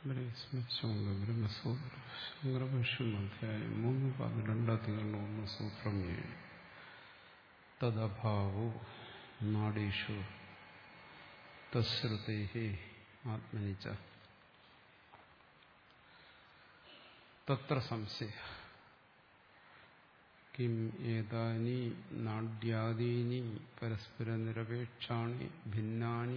ബ്രഹ്മസൂത്ര ശങ്കരഭാഷ്യം അധ്യായം മൂന്ന് പന്ത്രണ്ടാധികളുടെ ഒന്ന് സൂത്രം ഏഴ് തദഭാവോ നാടീഷു തശ്രുതേ ആത്മനിച്ച തത്ര സംശയ കിം ഏതാനി നാട്യാദീനി പരസ്പരനിരപേക്ഷാണി ഭിന്നാനി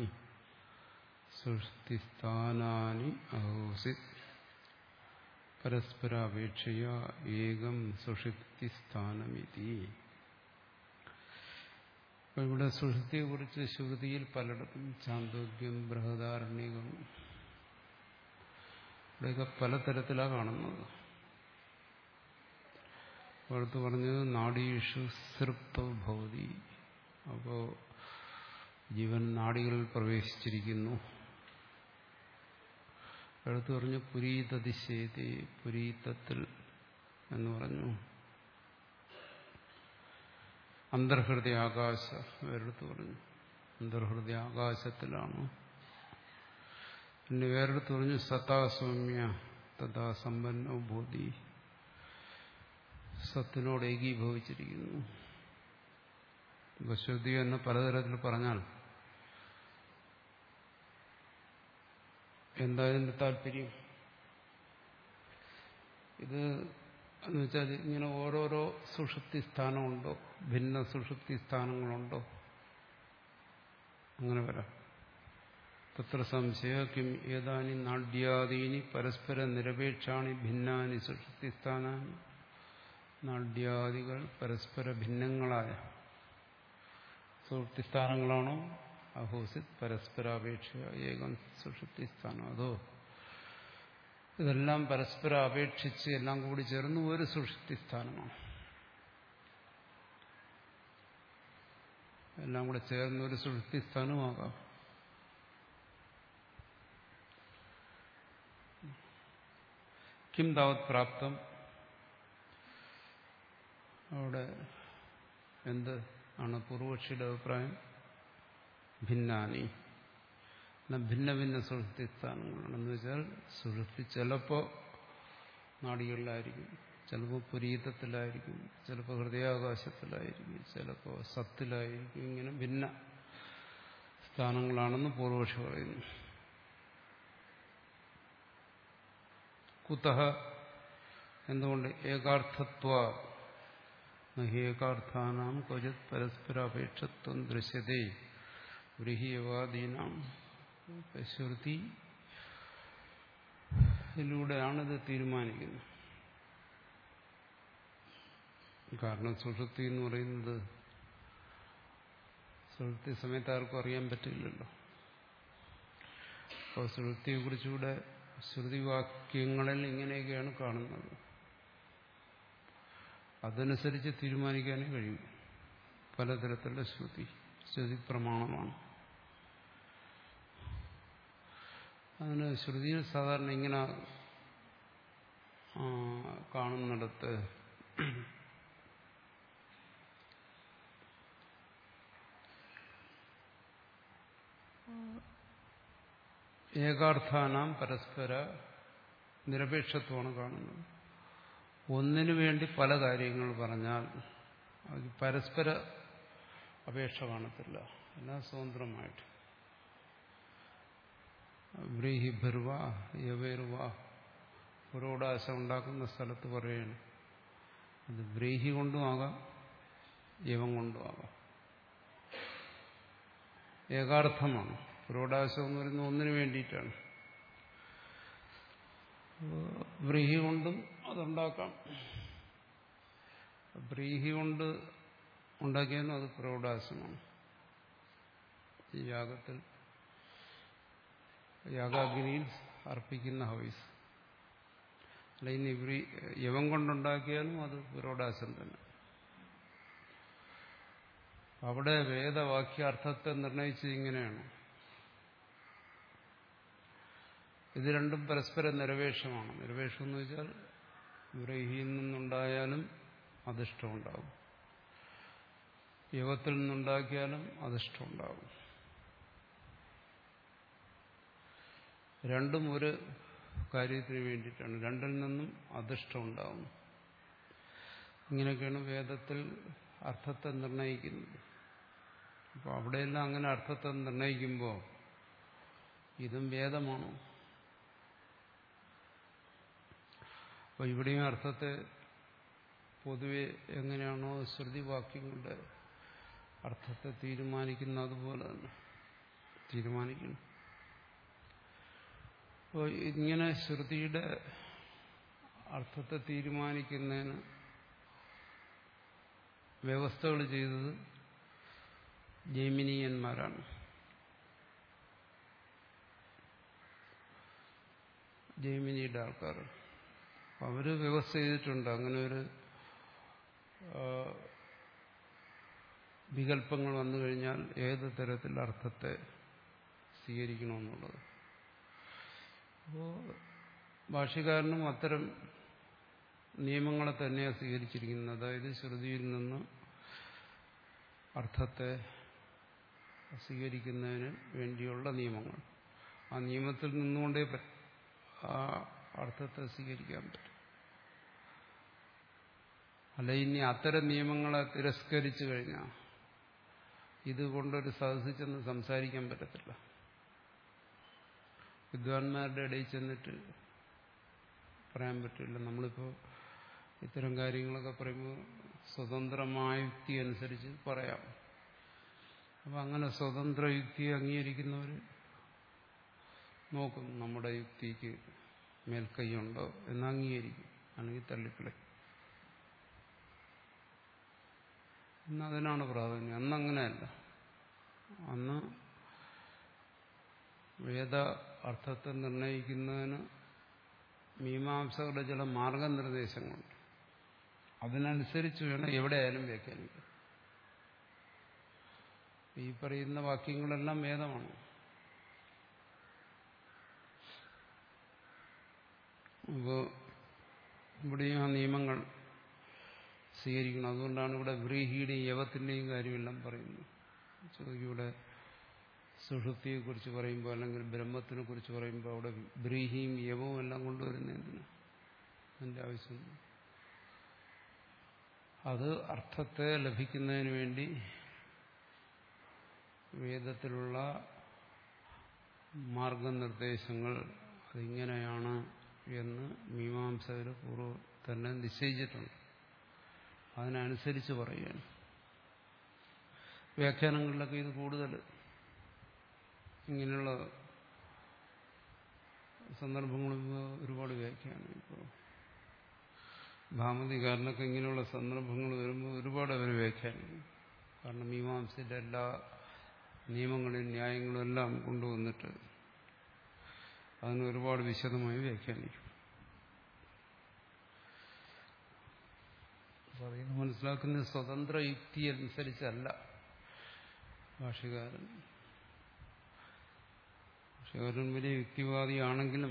സുഷ്ടിസ്ഥാനാനി അഹോസിത് പരസ്പരാപേക്ഷയ ഏകം സുഷുപ്തിസ്ഥാനമിതി അപ്പൊ ഇവിടെ സുഷുപ്തിയെക്കുറിച്ച് ശ്രുതിയിൽ പലയിടത്തും ചാന്തോഗ്യം ബൃഹദാരണ്യകം ഇവിടെയൊക്കെ പലതരത്തിലാണ് കാണുന്നത് അടുത്ത് പറഞ്ഞത് നാഡീഷു സൃപ്ത ഭൗതി അപ്പോ ജീവൻ നാടികളിൽ പ്രവേശിച്ചിരിക്കുന്നു അടുത്ത് പറഞ്ഞു പുരീതതിശേതി പുരീതത്തിൽ എന്ന് പറഞ്ഞു അന്തർഹൃദയ ആകാശ വേറെടുത്ത് പറഞ്ഞു അന്തർഹൃദയ ആകാശത്തിലാണ് പിന്നെ വേറെടുത്ത് പറഞ്ഞു സത്താസൗമ്യ തഥാ സമ്പന്നോ ബോധി സത്തിനോട് ഏകീഭവിച്ചിരിക്കുന്നു ശ്രുതി എന്ന് പലതരത്തിൽ പറഞ്ഞാൽ എന്താ ഇതിന്റെ താല്പര്യം ഇത് എന്ന് വെച്ചാൽ ഇങ്ങനെ ഓരോരോ സുഷുപ്തി സ്ഥാനമുണ്ടോ ഭിന്ന സുഷുപ്തി സ്ഥാനങ്ങളുണ്ടോ അങ്ങനെ വരാം തത്ര സംശയ കിം ഏതാനി നാട്യാദീനി പരസ്പര നിരപേക്ഷാണി ഭിന്നാനി സുഷുപ്തി സ്ഥാനാനി നാട്യാദികൾ പരസ്പര ഭിന്നങ്ങളായ സുഷുപ്തിസ്ഥാനങ്ങളാണോ അഹോസിത് പരസ്പരാപേക്ഷ ഏകം സുഷുപ്തിസ്ഥാനം അതോ ഇതെല്ലാം പരസ്പര അപേക്ഷിച്ച് എല്ലാം കൂടി ചേർന്ന് ഒരു സുഷുപ്തിസ്ഥാനമാണ് എല്ലാം കൂടെ ചേർന്ന് ഒരു സുഷുപ്തിസ്ഥാനമാകാം കിം താവത് പ്രാപ്തം അവിടെ എന്ത് ആണ് പൂർവക്ഷിയുടെ അഭിപ്രായം ഭിന്നാനി ഭിന്ന ഭിന്ന സുഹൃത്തി സ്ഥാനങ്ങളാണെന്ന് വെച്ചാൽ സുഹൃത്തി ചിലപ്പോൾ നാടികളിലായിരിക്കും ചിലപ്പോൾ പുരീതത്തിലായിരിക്കും ചിലപ്പോൾ ഹൃദയാകാശത്തിലായിരിക്കും ചിലപ്പോൾ സത്തിലായിരിക്കും ഇങ്ങനെ ഭിന്ന സ്ഥാനങ്ങളാണെന്ന് പൂർവക്ഷി പറയുന്നു കുതഹ എന്തുകൊണ്ട് ഏകാർത്ഥത്വ നഹ്യേകാർത്ഥാനാം ക്വചിത് പരസ്പരാപേക്ഷത്വം ദൃശ്യതേ ഗൃഹീയവാദീനാം ശ്രുതി ഇതിലൂടെയാണിത് തീരുമാനിക്കുന്നത് കാരണം സുഷുപ്തി എന്ന് പറയുന്നത് സുഷുപ്തി സമയത്ത് ആർക്കും അറിയാൻ പറ്റില്ലല്ലോ അപ്പോൾ സുഷുപ്തിയെ കുറിച്ചുകൂടെ ശ്രുതിവാക്യങ്ങളിൽ ഇങ്ങനെയൊക്കെയാണ് കാണുന്നത് അതനുസരിച്ച് തീരുമാനിക്കാനേ കഴിയും പലതരത്തിലുള്ള ശ്രുതി ശ്രുതി പ്രമാണമാണ് അതിന് ശ്രുതിയിൽ സാധാരണ ഇങ്ങനെ കാണുന്നിടത്ത് ഏകാർത്ഥാനാം പരസ്പര നിരപേക്ഷത്വമാണ് കാണുന്നത് ഒന്നിനു വേണ്ടി പല കാര്യങ്ങൾ പറഞ്ഞാൽ അത് പരസ്പര അപേക്ഷ കാണത്തില്ല എല്ലാം സ്വതന്ത്രമായിട്ട് വ്രീഹി ഭർവ യവേർവ പുരോടാശം ഉണ്ടാക്കുന്ന സ്ഥലത്ത് പറയണം അത് വ്രീഹി കൊണ്ടും ആകാം യവം കൊണ്ടും ആകാം ഏകാർത്ഥമാണ് പുരോടാശം എന്ന് പറയുന്നത് ഒന്നിനു വേണ്ടിയിട്ടാണ് വ്രീഹി കൊണ്ടും അതുണ്ടാക്കാം വ്രീഹി കൊണ്ട് ഉണ്ടാക്കിയാലും അത് പ്രൗഢാസമാണ് ഈ യാഗത്തിൽ യാഗാഗ്നിയിൽ അർപ്പിക്കുന്ന ഹവീസ് അല്ല ഇനി വ്രീ യവം കൊണ്ടുണ്ടാക്കിയാലും അത് പുരോടാസം തന്നെ അവിടെ വേദവാക്യാർത്ഥത്തെ നിർണയിച്ചത് ഇങ്ങനെയാണ് ഇത് രണ്ടും പരസ്പര നിരവേഷമാണ് നിരവേഷം എന്ന് വെച്ചാൽ വ്രീഹിയിൽ നിന്നുണ്ടായാലും അധിഷ്ഠമുണ്ടാകും യുവത്തിൽ നിന്നുണ്ടാക്കിയാലും അധിഷ്ഠമുണ്ടാകും രണ്ടും ഒരു കാര്യത്തിന് വേണ്ടിയിട്ടാണ് രണ്ടിൽ നിന്നും അധിഷ്ഠം ഉണ്ടാകുന്നു ഇങ്ങനെയൊക്കെയാണ് വേദത്തിൽ അർത്ഥത്തെ നിർണയിക്കുന്നത് അപ്പോൾ അവിടെയെല്ലാം അങ്ങനെ അർത്ഥത്തെ നിർണയിക്കുമ്പോൾ ഇതും വേദമാണോ അപ്പോൾ ഇവിടെയും അർത്ഥത്തെ പൊതുവെ എങ്ങനെയാണോ ശ്രുതിവാക്യങ്ങളുടെ അർത്ഥത്തെ തീരുമാനിക്കുന്ന അതുപോലെ തന്നെ തീരുമാനിക്കുന്നു അപ്പോൾ ഇങ്ങനെ ശ്രുതിയുടെ അർത്ഥത്തെ തീരുമാനിക്കുന്നതിന് വ്യവസ്ഥകൾ ചെയ്തത് ജൈമിനീയന്മാരാണ് ജൈമിനിയുടെ ആൾക്കാർ അവര് വ്യവസ്ഥ ചെയ്തിട്ടുണ്ട് അങ്ങനെ ഒരു വികല്പങ്ങൾ വന്നു കഴിഞ്ഞാൽ ഏത് തരത്തിൽ അർത്ഥത്തെ സ്വീകരിക്കണമെന്നുള്ളത് അപ്പോൾ ഭാഷ്യകാരനും അത്തരം നിയമങ്ങളെ തന്നെയാണ് സ്വീകരിച്ചിരിക്കുന്നത് അതായത് ശ്രുതിയിൽ നിന്ന് അർത്ഥത്തെ സ്വീകരിക്കുന്നതിന് വേണ്ടിയുള്ള നിയമങ്ങൾ ആ നിയമത്തിൽ നിന്നുകൊണ്ടേ ആ അർത്ഥത്തെ സ്വീകരിക്കാൻ പറ്റും അല്ല ഇനി അത്തരം നിയമങ്ങളെ തിരസ്കരിച്ചു കഴിഞ്ഞാൽ ഇതുകൊണ്ടൊരു സദസ്സിച്ചെന്ന് സംസാരിക്കാൻ പറ്റത്തില്ല വിദ്വാൻമാരുടെ ഇടയിൽ ചെന്നിട്ട് പറയാൻ പറ്റില്ല നമ്മളിപ്പോൾ ഇത്തരം കാര്യങ്ങളൊക്കെ പറയുമ്പോൾ സ്വതന്ത്രമായ യുക്തി അനുസരിച്ച് പറയാം അപ്പം അങ്ങനെ സ്വതന്ത്ര യുക്തി അംഗീകരിക്കുന്നവർ നോക്കും നമ്മുടെ യുക്തിക്ക് മേൽക്കൈയുണ്ടോ എന്ന് അംഗീകരിക്കും അല്ലെങ്കിൽ തള്ളിക്കളെ ഇന്ന് അതിനാണ് പ്രാധാന്യം അന്നങ്ങനെയല്ല അന്ന് വേദ അർത്ഥത്തെ നിർണയിക്കുന്നതിന് മീമാംസകളുടെ ചില മാർഗനിർദ്ദേശങ്ങളുണ്ട് അതിനനുസരിച്ച് വേണം എവിടെയായാലും വ്യാഖ്യാനിക്കാൻ ഈ പറയുന്ന വാക്യങ്ങളെല്ലാം വേദമാണ് അപ്പോൾ ഇവിടെയും ആ നിയമങ്ങൾ സ്വീകരിക്കണം അതുകൊണ്ടാണ് ഇവിടെ വ്രീഹിയുടെയും യവത്തിൻ്റെയും കാര്യമെല്ലാം പറയുന്നത് ചോദിക്കും ഇവിടെ സുഷുപ്തിയെക്കുറിച്ച് പറയുമ്പോൾ അല്ലെങ്കിൽ ബ്രഹ്മത്തിനെ കുറിച്ച് പറയുമ്പോൾ അവിടെ ബ്രീഹിയും യവവും എല്ലാം കൊണ്ടുവരുന്നതിന് അതിൻ്റെ ആവശ്യം അത് അർത്ഥത്തെ ലഭിക്കുന്നതിന് വേണ്ടി വേദത്തിലുള്ള മാർഗനിർദ്ദേശങ്ങൾ അതിങ്ങനെയാണ് എന്ന് മീമാംസകർ പൂർവ്വം തന്നെ നിശ്ചയിച്ചിട്ടുണ്ട് അതിനനുസരിച്ച് പറയുകയാണ് വ്യാഖ്യാനങ്ങളിലൊക്കെ ഇത് കൂടുതൽ ഇങ്ങനെയുള്ള സന്ദർഭങ്ങളിൽ ഒരുപാട് വ്യാഖ്യാനം ഇപ്പോൾ ഭാമതികാരനൊക്കെ ഇങ്ങനെയുള്ള സന്ദർഭങ്ങൾ വരുമ്പോൾ ഒരുപാട് അവർ വ്യാഖ്യാനിക്കും കാരണം മീമാംസയുടെ എല്ലാ നിയമങ്ങളും ന്യായങ്ങളും എല്ലാം കൊണ്ടുവന്നിട്ട് അതിന് ഒരുപാട് വിശദമായി വ്യാഖ്യാനിക്കും പറയുന്നത് മനസ്സിലാക്കുന്ന സ്വതന്ത്ര യുക്തി അനുസരിച്ചല്ല ഭാഷകാരൻ ഭാഷകാരൻ വലിയ യുക്തിവാദിയാണെങ്കിലും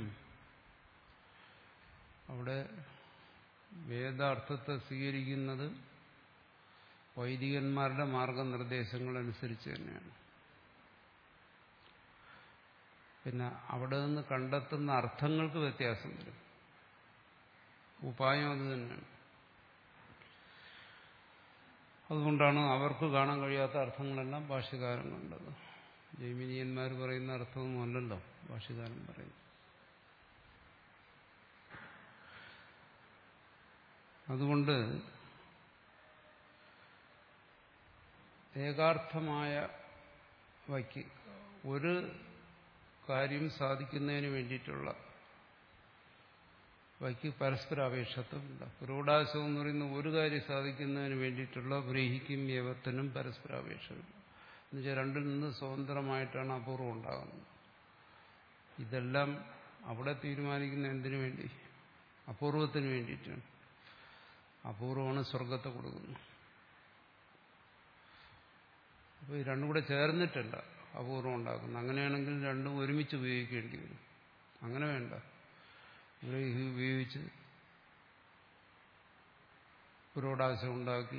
അവിടെ വേദാർത്ഥത്തെ സ്വീകരിക്കുന്നത് വൈദികന്മാരുടെ മാർഗനിർദ്ദേശങ്ങൾ അനുസരിച്ച് തന്നെയാണ് പിന്നെ അവിടെ നിന്ന് കണ്ടെത്തുന്ന അർത്ഥങ്ങൾക്ക് വ്യത്യാസം വരും ഉപായം അത് തന്നെയാണ് അതുകൊണ്ടാണ് അവർക്ക് കാണാൻ കഴിയാത്ത അർത്ഥങ്ങളെല്ലാം ഭാഷ്യകാരൻ കണ്ടത് ജൈമിനിയന്മാർ പറയുന്ന അർത്ഥമൊന്നും അല്ലല്ലോ ഭാഷ്യകാരൻ പറയുന്നത് അതുകൊണ്ട് ഏകാർത്ഥമായ വയ്ക്ക് ഒരു കാര്യം സാധിക്കുന്നതിന് വേണ്ടിയിട്ടുള്ള വയ്ക്ക് പരസ്പര അപേക്ഷത്വമില്ല പുരോടാശം എന്ന് പറയുന്ന ഒരു കാര്യം സാധിക്കുന്നതിന് വേണ്ടിയിട്ടുള്ള ബ്രീഹിക്കും യവത്തിനും പരസ്പര അപേക്ഷമില്ല എന്നുവെച്ചാൽ രണ്ടിൽ നിന്ന് സ്വതന്ത്രമായിട്ടാണ് അപൂർവം ഉണ്ടാകുന്നത് ഇതെല്ലാം അവിടെ തീരുമാനിക്കുന്ന എന്തിനു വേണ്ടി അപൂർവത്തിന് വേണ്ടിയിട്ടാണ് അപൂർവമാണ് സ്വർഗത്തെ കൊടുക്കുന്നത് അപ്പോൾ ഈ രണ്ടും കൂടെ ചേർന്നിട്ടല്ല അപൂർവം ഉണ്ടാക്കുന്നത് അങ്ങനെയാണെങ്കിൽ രണ്ടും ഒരുമിച്ച് ഉപയോഗിക്കേണ്ടി വരും അങ്ങനെ വേണ്ട ഗ്രഹി ഉപയോഗിച്ച് പുരോടാശം ഉണ്ടാക്കി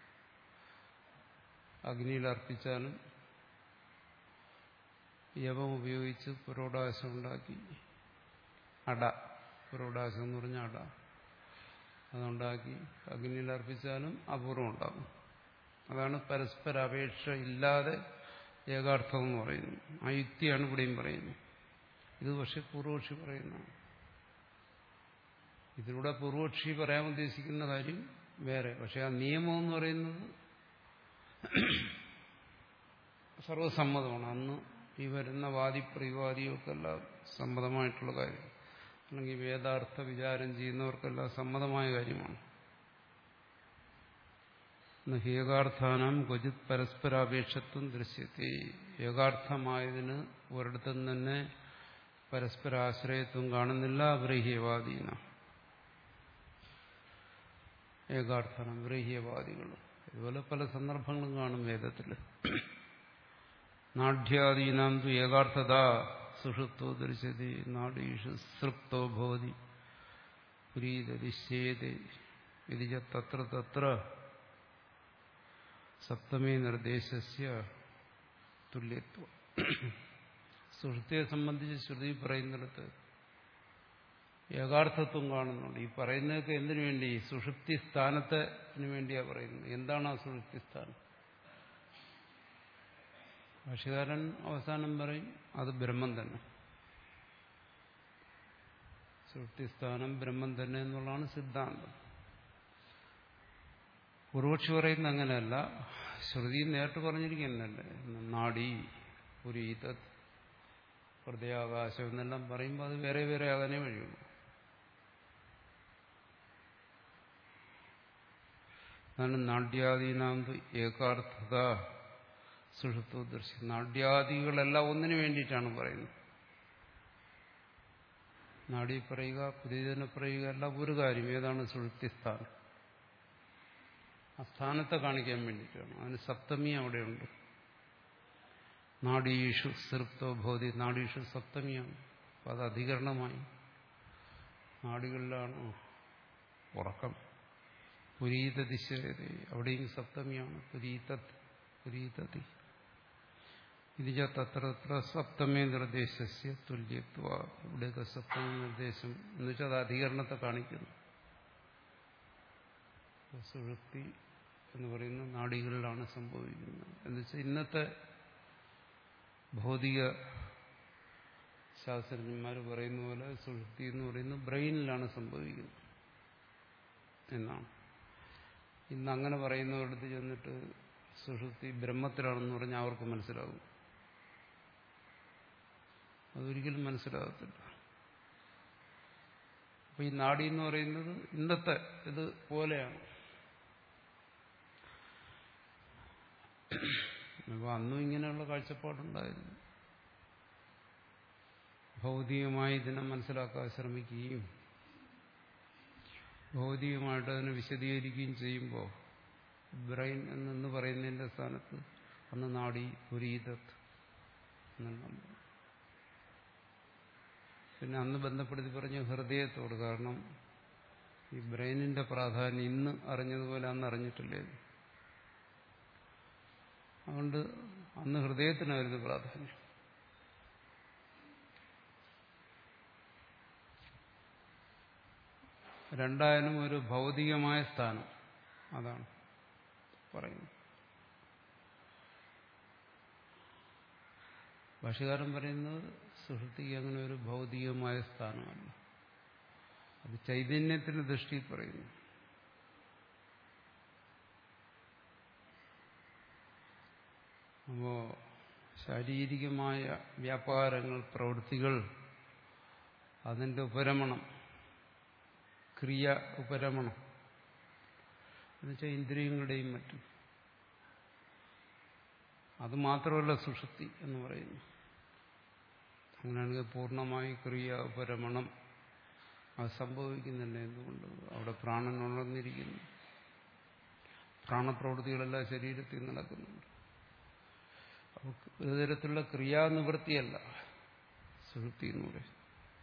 അഗ്നിയിൽ അർപ്പിച്ചാലും യവം ഉപയോഗിച്ച് പുരോടാശം ഉണ്ടാക്കി അട പുരോടാശം എന്ന് പറഞ്ഞ അട അതുണ്ടാക്കി അഗ്നിയിൽ അർപ്പിച്ചാലും അപൂർവം ഉണ്ടാകും അതാണ് പരസ്പര അപേക്ഷ ഇല്ലാതെ ഏകാർത്ഥം എന്ന് പറയുന്നത് ആ യുക്തിയാണ് ഇവിടെയും പറയുന്നത് ഇത് പക്ഷെ പൂർവക്ഷി പറയുന്നതാണ് ഇതിലൂടെ പൂർവക്ഷി പറയാൻ ഉദ്ദേശിക്കുന്ന കാര്യം വേറെ പക്ഷെ ആ നിയമം എന്ന് പറയുന്നത് സർവസമ്മതമാണ് അന്ന് ഈ വരുന്ന വാദിപ്രതിവാദികൾക്കെല്ലാം സമ്മതമായിട്ടുള്ള കാര്യം അല്ലെങ്കിൽ വേദാർത്ഥ വിചാരം ചെയ്യുന്നവർക്കെല്ലാം സമ്മതമായ കാര്യമാണ് ഏകാർത്ഥാനം ക്വചിത് പരസ്പരാപേക്ഷത്വം ദൃശ്യത്തെ ഏകാർത്ഥമായതിന് ഒരിടത്തും തന്നെ പരസ്പരാശ്രയത്വം കാണുന്നില്ല ബ്രഹ്യവാദീന ഏകാർത്ഥനം ബ്രഹ്യവാദികൾ ഇതുപോലെ പല സന്ദർഭങ്ങളും കാണും വേദത്തിൽ നാഢ്യാദീനാം തു ഏകാർത്ഥത സുഷുപ്തോ ദൃശ്യതി നാഡീഷു സൃപ്തോ ഭവതി പുരീതരിശ്യേത് ഇതിജ തത്ര തത്ര സപ്തമേ നിർദ്ദേശസ്യ തുല്യത്വം സുഷുപ്തിയെ സംബന്ധിച്ച് ശ്രുതി പറയുന്നിടത്ത് ഏകാർത്ഥത്വം കാണുന്നുണ്ട് ഈ പറയുന്നതൊക്കെ എന്തിനു വേണ്ടി സുഷുപ്തി സ്ഥാനത്തിന് വേണ്ടിയാ പറയുന്നത് എന്താണ് ആ സുഷുപ്തി സ്ഥാനം ഭാഷകാരൻ അവസാനം പറയും അത് ബ്രഹ്മം തന്നെ സുഷുപ്തിസ്ഥാനം ബ്രഹ്മം തന്നെ എന്നുള്ളതാണ് സിദ്ധാന്തം പൂർവക്ഷി പറയുന്ന അങ്ങനെയല്ല ശ്രുതി നേരിട്ട് പറഞ്ഞിരിക്കുന്നല്ലേ നാഡി പുരീത ഹൃദയാകാശം എന്നെല്ലാം പറയുമ്പോൾ അത് വേറെ വേറെ ആകാനേ വഴിയുള്ളൂ അതാണ് നാട്യാദീനാന്ത് ഏകാർത്ഥത സുഷുത്വ ദൃശ്യം നാട്യാദികളെല്ലാം ഒന്നിനു വേണ്ടിയിട്ടാണ് പറയുന്നത് നാടി പറയുക പുതിയതിനെ പറയുക എല്ലാം ഒരു കാര്യം ഏതാണ് സുഷുപ്തിസ്ഥാനം ആ സ്ഥാനത്തെ കാണിക്കാൻ വേണ്ടിയിട്ടാണ് അതിന് സപ്തമി അവിടെയുണ്ട് നാഡീഷു സൃപ്തോ ഭൗതി നാഡീഷു സപ്തമിയാണ് അപ്പം അത് അധികരണമായി നാടികളിലാണ് ഉറക്കം പുരീത ദിശ അവിടെയും സപ്തമിയാണ് പുരീതത് പുരീതതി ഇതിജ തത്ര തത്ര സപ്തമേ നിർദ്ദേശസ്യ തുല്യത്വ ഇവിടെയൊക്കെ സപ്തമി നിർദ്ദേശം എന്ന് വെച്ചാൽ അത് അധികരണത്തെ കാണിക്കുന്നു സുഷുപ്തി എന്ന് പറയുന്ന നാടികളിലാണ് സംഭവിക്കുന്നത് എന്നുവെച്ചാൽ ഇന്നത്തെ ഭൗതിക ശാസ്ത്രജ്ഞന്മാർ പറയുന്ന പോലെ സുഷുപ്തി എന്ന് പറയുന്നത് ബ്രെയിനിലാണ് സംഭവിക്കുന്നത് എന്നാണ് ഇന്ന് അങ്ങനെ പറയുന്നവരടുത്ത് ചെന്നിട്ട് സുഷുപ്തി ബ്രഹ്മത്തിലാണെന്ന് പറഞ്ഞാൽ അവർക്ക് മനസ്സിലാകും അതൊരിക്കലും മനസ്സിലാകത്തില്ല അപ്പൊ ഈ നാടി എന്ന് പറയുന്നത് ഇന്നത്തെ ഇത് പോലെയാണ് അപ്പൊ അന്നും ഇങ്ങനെയുള്ള കാഴ്ചപ്പാടുണ്ടായിരുന്നു ഭൗതികമായി ഇതിനെ മനസ്സിലാക്കാൻ ശ്രമിക്കുകയും ഭൗതികമായിട്ട് അതിനെ വിശദീകരിക്കുകയും ചെയ്യുമ്പോൾ ബ്രെയിൻ എന്ന് പറയുന്നതിന്റെ സ്ഥാനത്ത് അന്ന് നാഡി പുരീതത് എന്നെല്ലാം പിന്നെ അന്ന് ബന്ധപ്പെടുത്തി പറഞ്ഞ ഹൃദയത്തോട് കാരണം ഈ ബ്രെയിനിന്റെ പ്രാധാന്യം ഇന്ന് അറിഞ്ഞതുപോലെ അന്ന് അറിഞ്ഞിട്ടില്ലേ അതുകൊണ്ട് അന്ന് ഹൃദയത്തിനായിരുന്നു പ്രാധാന്യം രണ്ടായാലും ഒരു ഭൗതികമായ സ്ഥാനം അതാണ് പറയുന്നത് ഭാഷകാരൻ പറയുന്നത് സുഹൃത്തിക്ക് അങ്ങനെ ഒരു ഭൗതികമായ സ്ഥാനമല്ല അത് ചൈതന്യത്തിന്റെ ദൃഷ്ടിയിൽ പറയുന്നു അപ്പോ ശാരീരികമായ വ്യാപാരങ്ങൾ പ്രവൃത്തികൾ അതിന്റെ ഉപരമണം ക്രിയ ഉപരമണം എന്നുവെച്ചാൽ ഇന്ദ്രിയങ്ങളുടെയും മറ്റും അത് മാത്രമല്ല സുഷുപ്തി എന്ന് പറയുന്നു അങ്ങനെയാണെങ്കിൽ പൂർണ്ണമായി ക്രിയ ഉപരമണം അത് സംഭവിക്കുന്നില്ല എന്തുകൊണ്ട് അവിടെ പ്രാണൻ ഉണർന്നിരിക്കുന്നു പ്രാണപ്രവൃത്തികളെല്ലാം ശരീരത്തിൽ നടക്കുന്നുണ്ട് അപ്പോൾ ഒരു തരത്തിലുള്ള ക്രിയാനിവൃത്തിയല്ല സുഷുപ്തി എന്ന് പറയും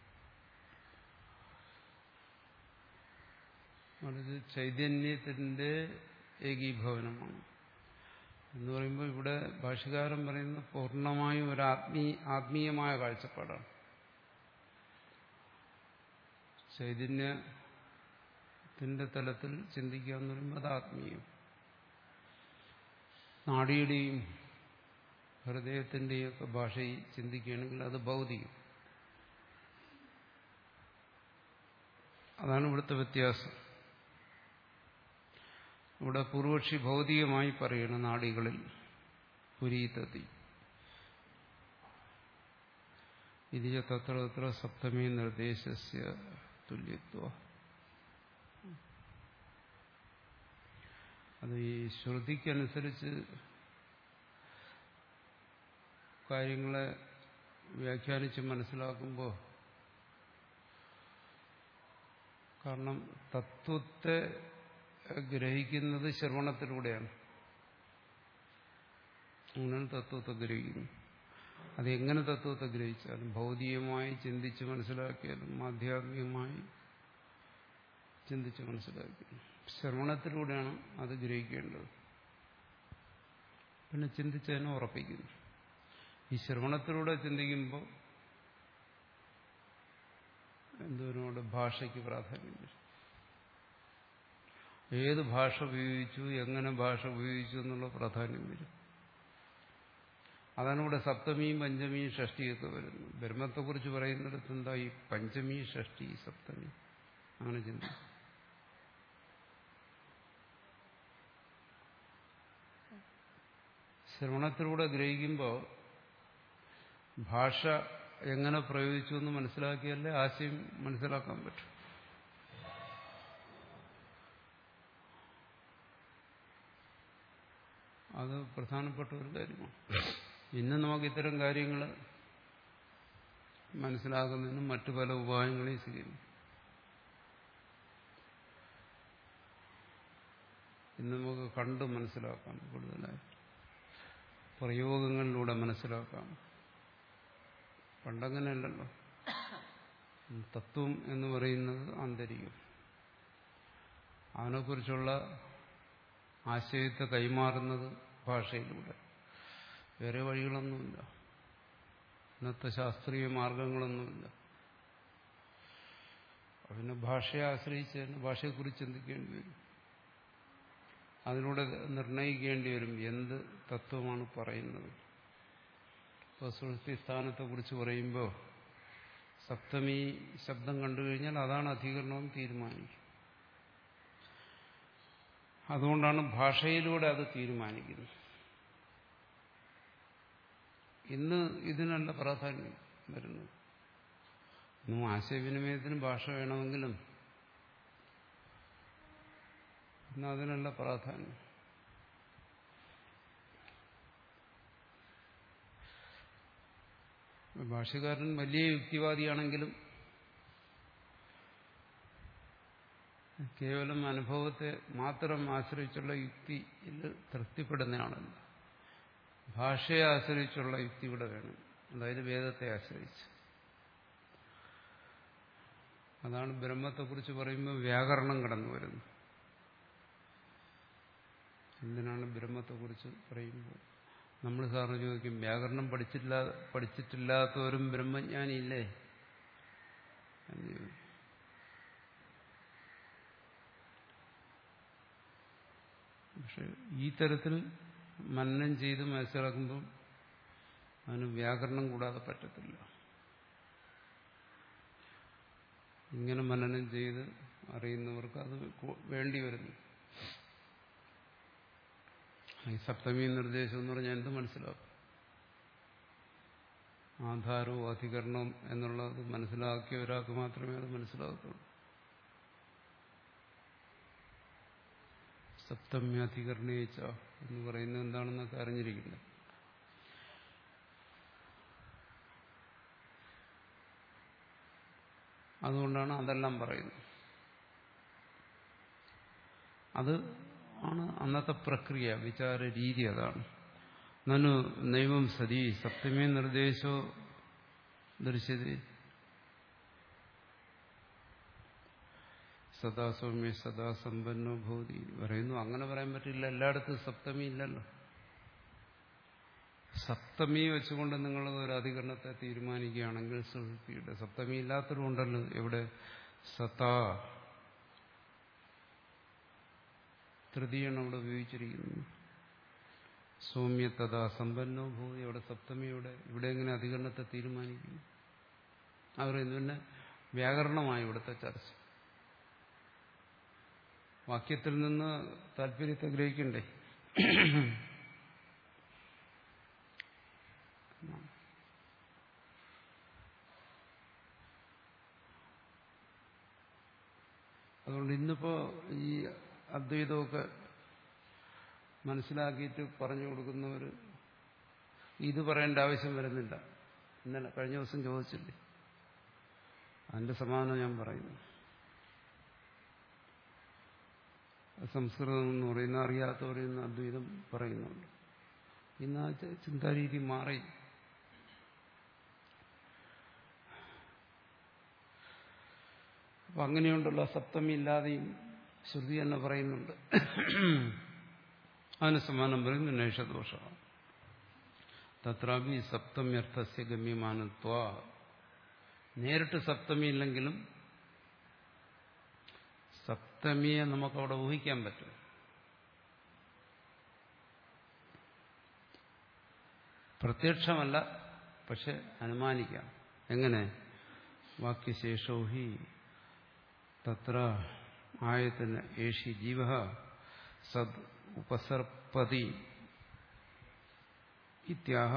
അത് ചൈതന്യത്തിന്റെ ഏകീഭവനമാണ് എന്ന് പറയുമ്പോൾ ഇവിടെ ഭാഷകാരൻ പറയുന്നത് പൂർണ്ണമായും ഒരു ആത്മീ ആത്മീയമായ കാഴ്ചപ്പാടാണ് ചൈതന്യത്തിന്റെ തലത്തിൽ ചിന്തിക്കുക എന്ന് പറയുമ്പോൾ അത് ആത്മീയം നാടിയുടെയും ഹൃദയത്തിന്റെയും ഒക്കെ ഭാഷയിൽ ചിന്തിക്കുകയാണെങ്കിൽ അത് ഭൗതികം അതാണ് ഇവിടുത്തെ വ്യത്യാസം ഇവിടെ പൂർവക്ഷി ഭൗതികമായി പറയണം നാടികളിൽ പുരീതതി ഇതിയ തത്ര തത്ര സപ്തമി നിർദ്ദേശസ്യ തുല്യത്വ അത് ഈ ശ്രുതിക്കനുസരിച്ച് കാര്യങ്ങളെ വ്യാഖ്യാനിച്ച് മനസ്സിലാക്കുമ്പോൾ കാരണം തത്വത്തെ ഗ്രഹിക്കുന്നത് ശ്രവണത്തിലൂടെയാണ് അങ്ങനെ തത്വത്തെ ഗ്രഹിക്കുന്നു അതെങ്ങനെ തത്വത്തെ ഗ്രഹിച്ചാലും ഭൗതികമായി ചിന്തിച്ച് മനസ്സിലാക്കിയാലും ആധ്യാത്മികമായി ചിന്തിച്ച് മനസ്സിലാക്കിയാലും ശ്രവണത്തിലൂടെയാണ് അത് ഗ്രഹിക്കേണ്ടത് പിന്നെ ചിന്തിച്ചതിനെ ഉറപ്പിക്കുന്നു ഈ ശ്രവണത്തിലൂടെ ചിന്തിക്കുമ്പോൾ എന്തോരോട് ഭാഷയ്ക്ക് പ്രാധാന്യമില്ല ഏത് ഭാഷ ഉപയോഗിച്ചു എങ്ങനെ ഭാഷ ഉപയോഗിച്ചു എന്നുള്ള പ്രാധാന്യം വരും അതാണ് ഇവിടെ സപ്തമിയും പഞ്ചമിയും ഷഷ്ടിയൊക്കെ വരുന്നത് ബ്രഹ്മത്തെക്കുറിച്ച് പറയുന്നിടത്ത് എന്താ ഈ പഞ്ചമി ഷഷ്ടി സപ്തമി അങ്ങനെ ചിന്തിക്കും ശ്രവണത്തിലൂടെ ഗ്രഹിക്കുമ്പോൾ ഭാഷ എങ്ങനെ പ്രയോഗിച്ചു എന്ന് മനസ്സിലാക്കിയാലേ ആശയം മനസ്സിലാക്കാൻ പറ്റും അത് പ്രധാനപ്പെട്ട ഒരു കാര്യമാണ് ഇന്ന് നമുക്ക് ഇത്തരം കാര്യങ്ങൾ മനസ്സിലാക്കുന്നതിനും മറ്റു പല ഉപായങ്ങളെയും സ്വീകരിക്കും ഇന്ന് നമുക്ക് കണ്ട് മനസ്സിലാക്കാം കൂടുതലായി പ്രയോഗങ്ങളിലൂടെ മനസ്സിലാക്കാം പണ്ടങ്ങനെയല്ലല്ലോ തത്വം എന്ന് പറയുന്നത് ആന്തരികം അതിനെക്കുറിച്ചുള്ള ആശയത്തെ കൈമാറുന്നത് ഭാഷയിലൂടെ വേറെ വഴികളൊന്നുമില്ല ഇന്നത്തെ ശാസ്ത്രീയ മാർഗങ്ങളൊന്നുമില്ല പിന്നെ ഭാഷയെ ആശ്രയിച്ച് തന്നെ ഭാഷയെക്കുറിച്ച് ചിന്തിക്കേണ്ടി വരും അതിലൂടെ നിർണയിക്കേണ്ടി വരും എന്ത് തത്വമാണ് പറയുന്നത് ഇപ്പോൾ സുഹൃത്തി സ്ഥാനത്തെക്കുറിച്ച് പറയുമ്പോൾ സപ്തമി ശബ്ദം കണ്ടു കഴിഞ്ഞാൽ അതാണ് അധികരണം തീരുമാനിക്കും അതുകൊണ്ടാണ് ഭാഷയിലൂടെ അത് തീരുമാനിക്കുന്നത് ഇന്ന് ഇതിനല്ല പ്രാധാന്യം വരുന്നത് ഇന്നും ആശയവിനിമയത്തിന് ഭാഷ വേണമെങ്കിലും ഇന്ന് അതിനല്ല പ്രാധാന്യം ഭാഷകാരൻ വലിയ യുക്തിവാദിയാണെങ്കിലും കേവലം അനുഭവത്തെ മാത്രം ആശ്രയിച്ചുള്ള യുക്തിയിൽ തൃപ്തിപ്പെടുന്നയാണല്ല ഭാഷയെ ആശ്രയിച്ചുള്ള യുക്തി ഇവിടെ വേണം അതായത് വേദത്തെ ആശ്രയിച്ച് അതാണ് ബ്രഹ്മത്തെക്കുറിച്ച് പറയുമ്പോൾ വ്യാകരണം കടന്നു വരുന്നത് എന്തിനാണ് ബ്രഹ്മത്തെക്കുറിച്ച് പറയുമ്പോൾ നമ്മൾ സാറിന് ചോദിക്കും വ്യാകരണം പഠിച്ചില്ല പഠിച്ചിട്ടില്ലാത്തവരും ബ്രഹ്മജ്ഞാനിയില്ലേ എന്ന് ചോദിക്കും പക്ഷെ ഈ തരത്തിൽ മനനം ചെയ്ത് മനസ്സിലാക്കുമ്പോൾ അതിന് വ്യാകരണം കൂടാതെ പറ്റത്തില്ല ഇങ്ങനെ മനനം ചെയ്ത് അറിയുന്നവർക്ക് അത് വേണ്ടി വരുന്നു ഈ സപ്തമി നിർദ്ദേശം എന്ന് പറഞ്ഞാൽ എന്ത് മനസ്സിലാക്കും ആധാരവും അധികരണവും എന്നുള്ളത് മനസ്സിലാക്കിയ ഒരാൾക്ക് മാത്രമേ അത് മനസ്സിലാകത്തുള്ളൂ സപ്തമ്യാധികരണയിച്ച എന്ന് പറയുന്നത് എന്താണെന്നൊക്കെ അറിഞ്ഞിരിക്കുന്നത് അതുകൊണ്ടാണ് അതെല്ലാം പറയുന്നത് അത് ആണ് അന്നത്തെ പ്രക്രിയ വിചാര രീതി അതാണ് നനു നൈവം സതി സപ്തമേ നിർദ്ദേശോ ദർശ്യത സദാ സൗമ്യ സദാ സമ്പന്നോ ഭൂതി പറയുന്നു അങ്ങനെ പറയാൻ പറ്റില്ല എല്ലായിടത്തും സപ്തമി ഇല്ലല്ലോ സപ്തമി വെച്ചുകൊണ്ട് നിങ്ങൾ ഒരു അധികരണത്തെ തീരുമാനിക്കുകയാണെങ്കിൽ സുഹൃത്തിയുടെ സപ്തമി ഇല്ലാത്തതുകൊണ്ടല്ലോ ഇവിടെ സത്താ തൃതീയാണ് അവിടെ ഉപയോഗിച്ചിരിക്കുന്നത് സൗമ്യതഥാ സമ്പന്നോ ഭൂതി അവിടെ സപ്തമിയുടെ ഇവിടെ എങ്ങനെ അധികരണത്തെ തീരുമാനിക്കുന്നു അവർ പിന്നെ വ്യാകരണമായി ഇവിടുത്തെ ചർച്ച വാക്യത്തിൽ നിന്ന് താല്പര്യത്തെ ഗ്രഹിക്കണ്ടേ അതുകൊണ്ട് ഇന്നിപ്പോ ഈ അദ്വൈതമൊക്കെ മനസ്സിലാക്കിയിട്ട് പറഞ്ഞു കൊടുക്കുന്നവർ ഇത് പറയേണ്ട ആവശ്യം വരുന്നില്ല ഇന്നലെ കഴിഞ്ഞ ദിവസം ചോദിച്ചില്ലേ അതിന്റെ സമാധാനം ഞാൻ പറയുന്നു സംസ്കൃതം എന്ന് പറയുന്ന അറിയാത്തവർ ഇന്ന് അദ്വൈതം പറയുന്നുണ്ട് ഇന്ന് ആ ചിന്താരീതി മാറി അപ്പൊ അങ്ങനെയുണ്ടുള്ള സപ്തമി ഇല്ലാതെയും ശ്രുതി തന്നെ പറയുന്നുണ്ട് അതിന് സമാനം പറയുന്നു നൈഷദോഷ തത്രാപി സപ്തമ്യർത്ഥസ്യ ഗമ്യമാനത്വ നേരിട്ട് സപ്തമി ഇല്ലെങ്കിലും സപ്തമിയെ നമുക്കവിടെ ഊഹിക്കാൻ പറ്റും പ്രത്യക്ഷമല്ല പക്ഷെ അനുമാനിക്കാം എങ്ങനെ വാക്യശേഷോ ഹി തത്ര ആയത്തിന് ഏഷി ജീവ സദ് ഉപസർപ്പതി ഇത്യാഹ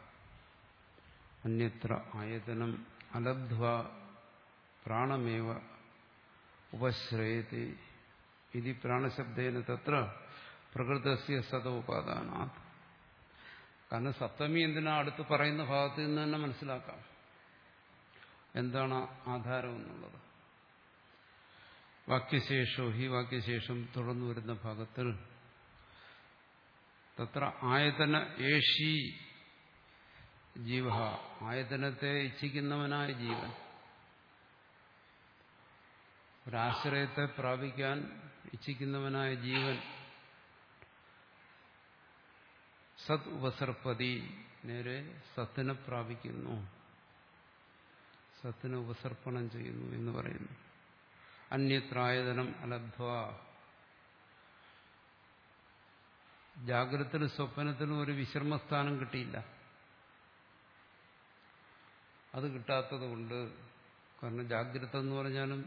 അന്യത്ര ആയതനം അലബ്ധ്വ പ്രാണമേവ ഉപശ്രയത്തെ ഇതി പ്രാണശബ്ദേന തത്ര പ്രകൃതസ്യ സതോപാദാനാത് കാരണം സപ്തമി എന്തിനാ അടുത്ത് പറയുന്ന ഭാഗത്ത് നിന്ന് തന്നെ മനസ്സിലാക്കാം എന്താണ് ആധാരം എന്നുള്ളത് വാക്യശേഷോ ഹി വാക്യശേഷം തുടർന്നു വരുന്ന ഭാഗത്തിൽ തത്ര ആയതന ഏഷി ജീവ ആയതനത്തെ ഇച്ഛിക്കുന്നവനായ ജീവൻ ഒരാശ്രയത്തെ പ്രാപിക്കാൻ ഇച്ഛിക്കുന്നവനായ ജീവൻ സത് ഉപസർപ്പതി നേരെ സത്തിനെ പ്രാപിക്കുന്നു സത്തിനെ ഉപസർപ്പണം ചെയ്യുന്നു എന്ന് പറയുന്നു അന്യത്രായതനം അലബ്ധ്വ ജാഗ്രതത്തിലും സ്വപ്നത്തിലും ഒരു വിശ്രമസ്ഥാനം കിട്ടിയില്ല അത് കിട്ടാത്തത് കൊണ്ട് കാരണം ജാഗ്രത എന്ന് പറഞ്ഞാലും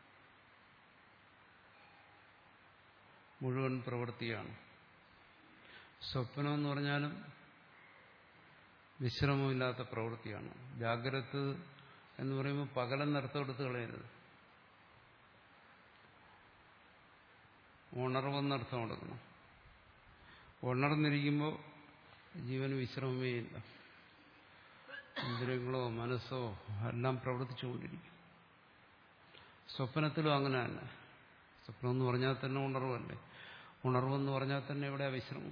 മുഴുവൻ പ്രവൃത്തിയാണ് സ്വപ്നം എന്ന് പറഞ്ഞാലും വിശ്രമമില്ലാത്ത പ്രവൃത്തിയാണ് ജാഗ്രത എന്ന് പറയുമ്പോൾ പകലെന്നർത്ഥം എടുത്ത് കളയരുത് ഉണർവെന്നർത്ഥം എടുക്കണം ഉണർന്നിരിക്കുമ്പോൾ ജീവന് വിശ്രമമേ ഇല്ല ഇന്ദ്രിയങ്ങളോ മനസ്സോ എല്ലാം പ്രവർത്തിച്ചുകൊണ്ടിരിക്കും സ്വപ്നത്തിലും അങ്ങനെ തന്നെ സ്വപ്നം എന്ന് പറഞ്ഞാൽ തന്നെ ഉണർവല്ലേ ഉണർവെന്ന് പറഞ്ഞാൽ തന്നെ എവിടെ വിശ്രമം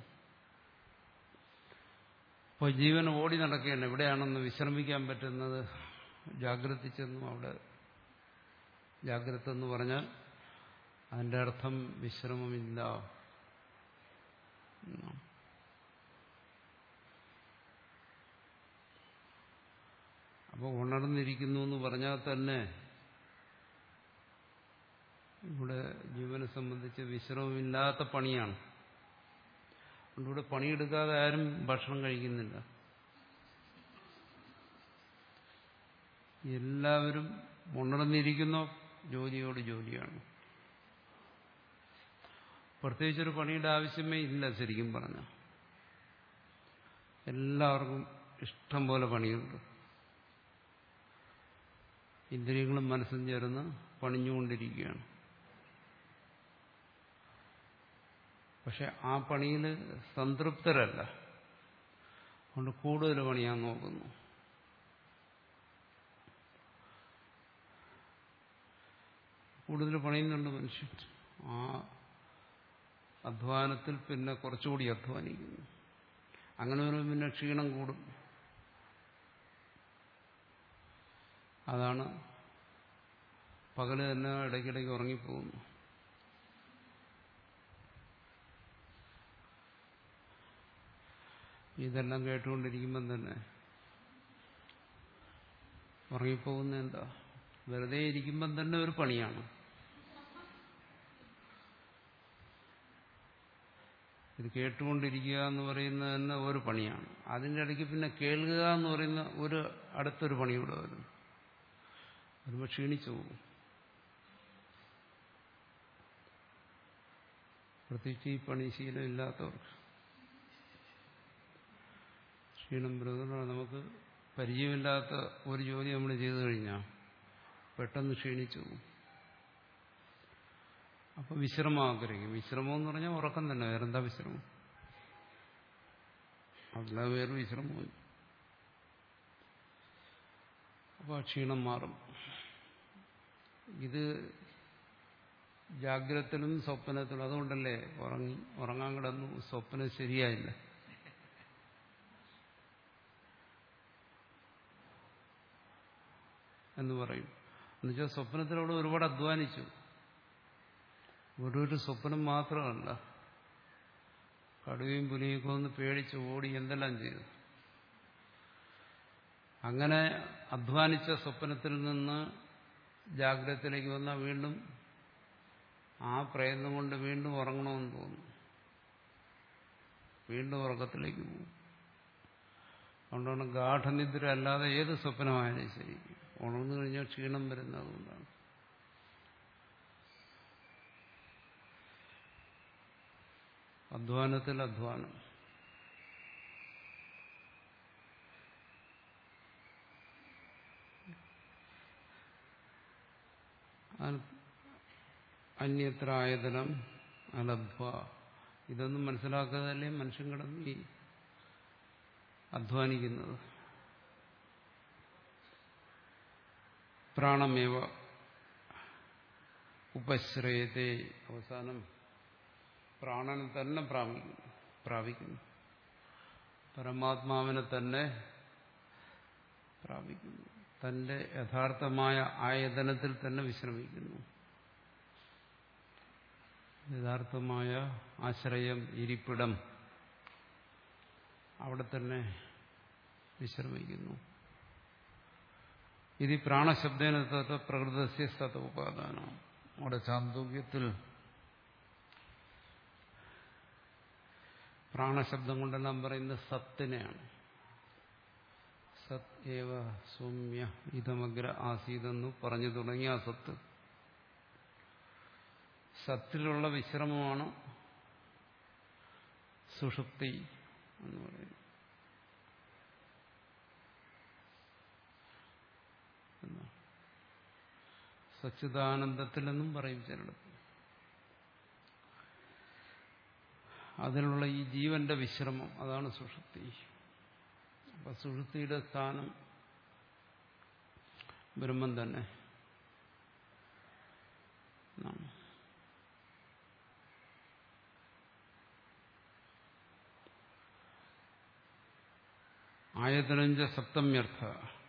അപ്പോൾ ജീവൻ ഓടി നടക്കുകയാണ് എവിടെയാണെന്ന് വിശ്രമിക്കാൻ പറ്റുന്നത് ജാഗ്രത ചെന്നു അവിടെ ജാഗ്രത എന്ന് പറഞ്ഞാൽ അതിന്റെ അർത്ഥം വിശ്രമമില്ല അപ്പോൾ ഉണർന്നിരിക്കുന്നു എന്ന് പറഞ്ഞാൽ തന്നെ ഇവിടെ ജീവനെ സംബന്ധിച്ച് വിശ്രമമില്ലാത്ത പണിയാണ് അതുകൊണ്ട് ഇവിടെ പണിയെടുക്കാതെ ആരും ഭക്ഷണം കഴിക്കുന്നില്ല എല്ലാവരും ഉണർന്നിരിക്കുന്ന ജോലിയോട് ജോലിയാണ് പ്രത്യേകിച്ചൊരു പണിയുടെ ആവശ്യമേ ഇല്ല ശരിക്കും പറഞ്ഞ എല്ലാവർക്കും ഇഷ്ടം പോലെ പണിയുണ്ട് ഇന്ദ്രിയങ്ങളും മനസ്സും ചേർന്ന് പണിഞ്ഞുകൊണ്ടിരിക്കുകയാണ് പക്ഷെ ആ പണിയിൽ സംതൃപ്തരല്ല അതുകൊണ്ട് കൂടുതൽ പണിയാൻ നോക്കുന്നു കൂടുതൽ പണിയുന്നുണ്ട് മനുഷ്യൻ ആ അധ്വാനത്തിൽ പിന്നെ കുറച്ചുകൂടി അധ്വാനിക്കുന്നു അങ്ങനെ വരുമ്പോൾ പിന്നെ ക്ഷീണം കൂടും അതാണ് പകല് തന്നെ ഇടയ്ക്കിടയ്ക്ക് ഉറങ്ങിപ്പോകുന്നു ഇതെല്ലാം കേട്ടുകൊണ്ടിരിക്കുമ്പം തന്നെ ഉറങ്ങിപ്പോകുന്ന എന്താ വെറുതെ ഇരിക്കുമ്പം തന്നെ ഒരു പണിയാണ് ഇത് കേട്ടുകൊണ്ടിരിക്കുക എന്ന് പറയുന്നത് തന്നെ ഒരു പണിയാണ് അതിൻ്റെ ഇടയ്ക്ക് പിന്നെ കേൾക്കുക എന്ന് പറയുന്ന ഒരു അടുത്തൊരു പണി കൂടെ വരും വരുമ്പോൾ ക്ഷീണിച്ചു പോകും പ്രത്യേകിച്ച് ഈ പണി ശീലം ഇല്ലാത്തവർക്ക് ക്ഷീണം വരുന്നത് നമുക്ക് പരിചയമില്ലാത്ത ഒരു ജോലി നമ്മൾ ചെയ്തു കഴിഞ്ഞാൽ പെട്ടെന്ന് ക്ഷീണിച്ചു പോകും അപ്പൊ വിശ്രമം ആഗ്രഹിക്കും വിശ്രമം എന്ന് പറഞ്ഞാൽ ഉറക്കം തന്നെ വേറെന്താ വിശ്രമം അല്ല വേറെ വിശ്രമവും അപ്പൊ ആ ക്ഷീണം മാറും ഇത് ജാഗ്രതത്തിലും സ്വപ്നത്തിലും അതുകൊണ്ടല്ലേ ഉറങ്ങി ഉറങ്ങാൻ കിടന്നു സ്വപ്നം ശരിയായില്ല എന്ന് പറയും എന്നുവെച്ചാൽ സ്വപ്നത്തിലൂടെ ഒരുപാട് അധ്വാനിച്ചു ഒരു സ്വപ്നം മാത്രമല്ല കടുവയും പുലിയൊക്കെ ഒന്ന് പേടിച്ച് ഓടി എന്തെല്ലാം ചെയ്തു അങ്ങനെ അധ്വാനിച്ച സ്വപ്നത്തിൽ നിന്ന് ജാഗ്രതത്തിലേക്ക് വന്നാൽ വീണ്ടും ആ പ്രയത്നം കൊണ്ട് വീണ്ടും ഉറങ്ങണമെന്ന് തോന്നും വീണ്ടും ഉറക്കത്തിലേക്ക് പോകും അതുകൊണ്ടാണ് ഗാഠനിദ്ര അല്ലാതെ ഏത് സ്വപ്നമായാലും ശരി ഉണർന്നു കഴിഞ്ഞാൽ ക്ഷീണം വരുന്നത് അതുകൊണ്ടാണ് അധ്വാനത്തിൽ അധ്വാനം അന്യത്ര ആയതനം അലബ്ധ ഇതൊന്നും മനസ്സിലാക്കാതല്ലേ മനുഷ്യൻ കിടന്ന് ഈ അധ്വാനിക്കുന്നത് പ്രാണമേവ ഉപശ്രയത്തെ അവസാനം പ്രാണനെ തന്നെ പ്രാപിക്കുന്നു പ്രാപിക്കുന്നു പരമാത്മാവിനെ തന്നെ പ്രാപിക്കുന്നു തന്റെ യഥാർത്ഥമായ ആയതനത്തിൽ തന്നെ വിശ്രമിക്കുന്നു യഥാർത്ഥമായ ആശ്രയം ഇരിപ്പിടം അവിടെ തന്നെ വിശ്രമിക്കുന്നു ഇത് പ്രാണശബ്ദേന തത്ത പ്രകൃതസ്യ സത ഉപാദാനം അവിടെ ചാന്തോക്യത്തിൽ പ്രാണശബ്ദം കൊണ്ടെല്ലാം പറയുന്നത് സത്തിനെയാണ് സത് ഏവ സൗമ്യ ഇതമഗ്ര ആസീതെന്നു പറഞ്ഞു തുടങ്ങിയ ആ സത്ത് സത്തിലുള്ള വിശ്രമമാണ് സുഷുപ്തി എന്ന് പറയുന്നത് സച്ചിദാനന്ദത്തിലെന്നും പറയും ചിലടത്ത് അതിലുള്ള ഈ ജീവന്റെ വിശ്രമം അതാണ് സുഷുപ്തി അപ്പൊ സുഷുപ്തിയുടെ സ്ഥാനം ബ്രഹ്മം തന്നെ എന്നാണ് ആയതനഞ്ച സപ്തമ്യർത്ഥ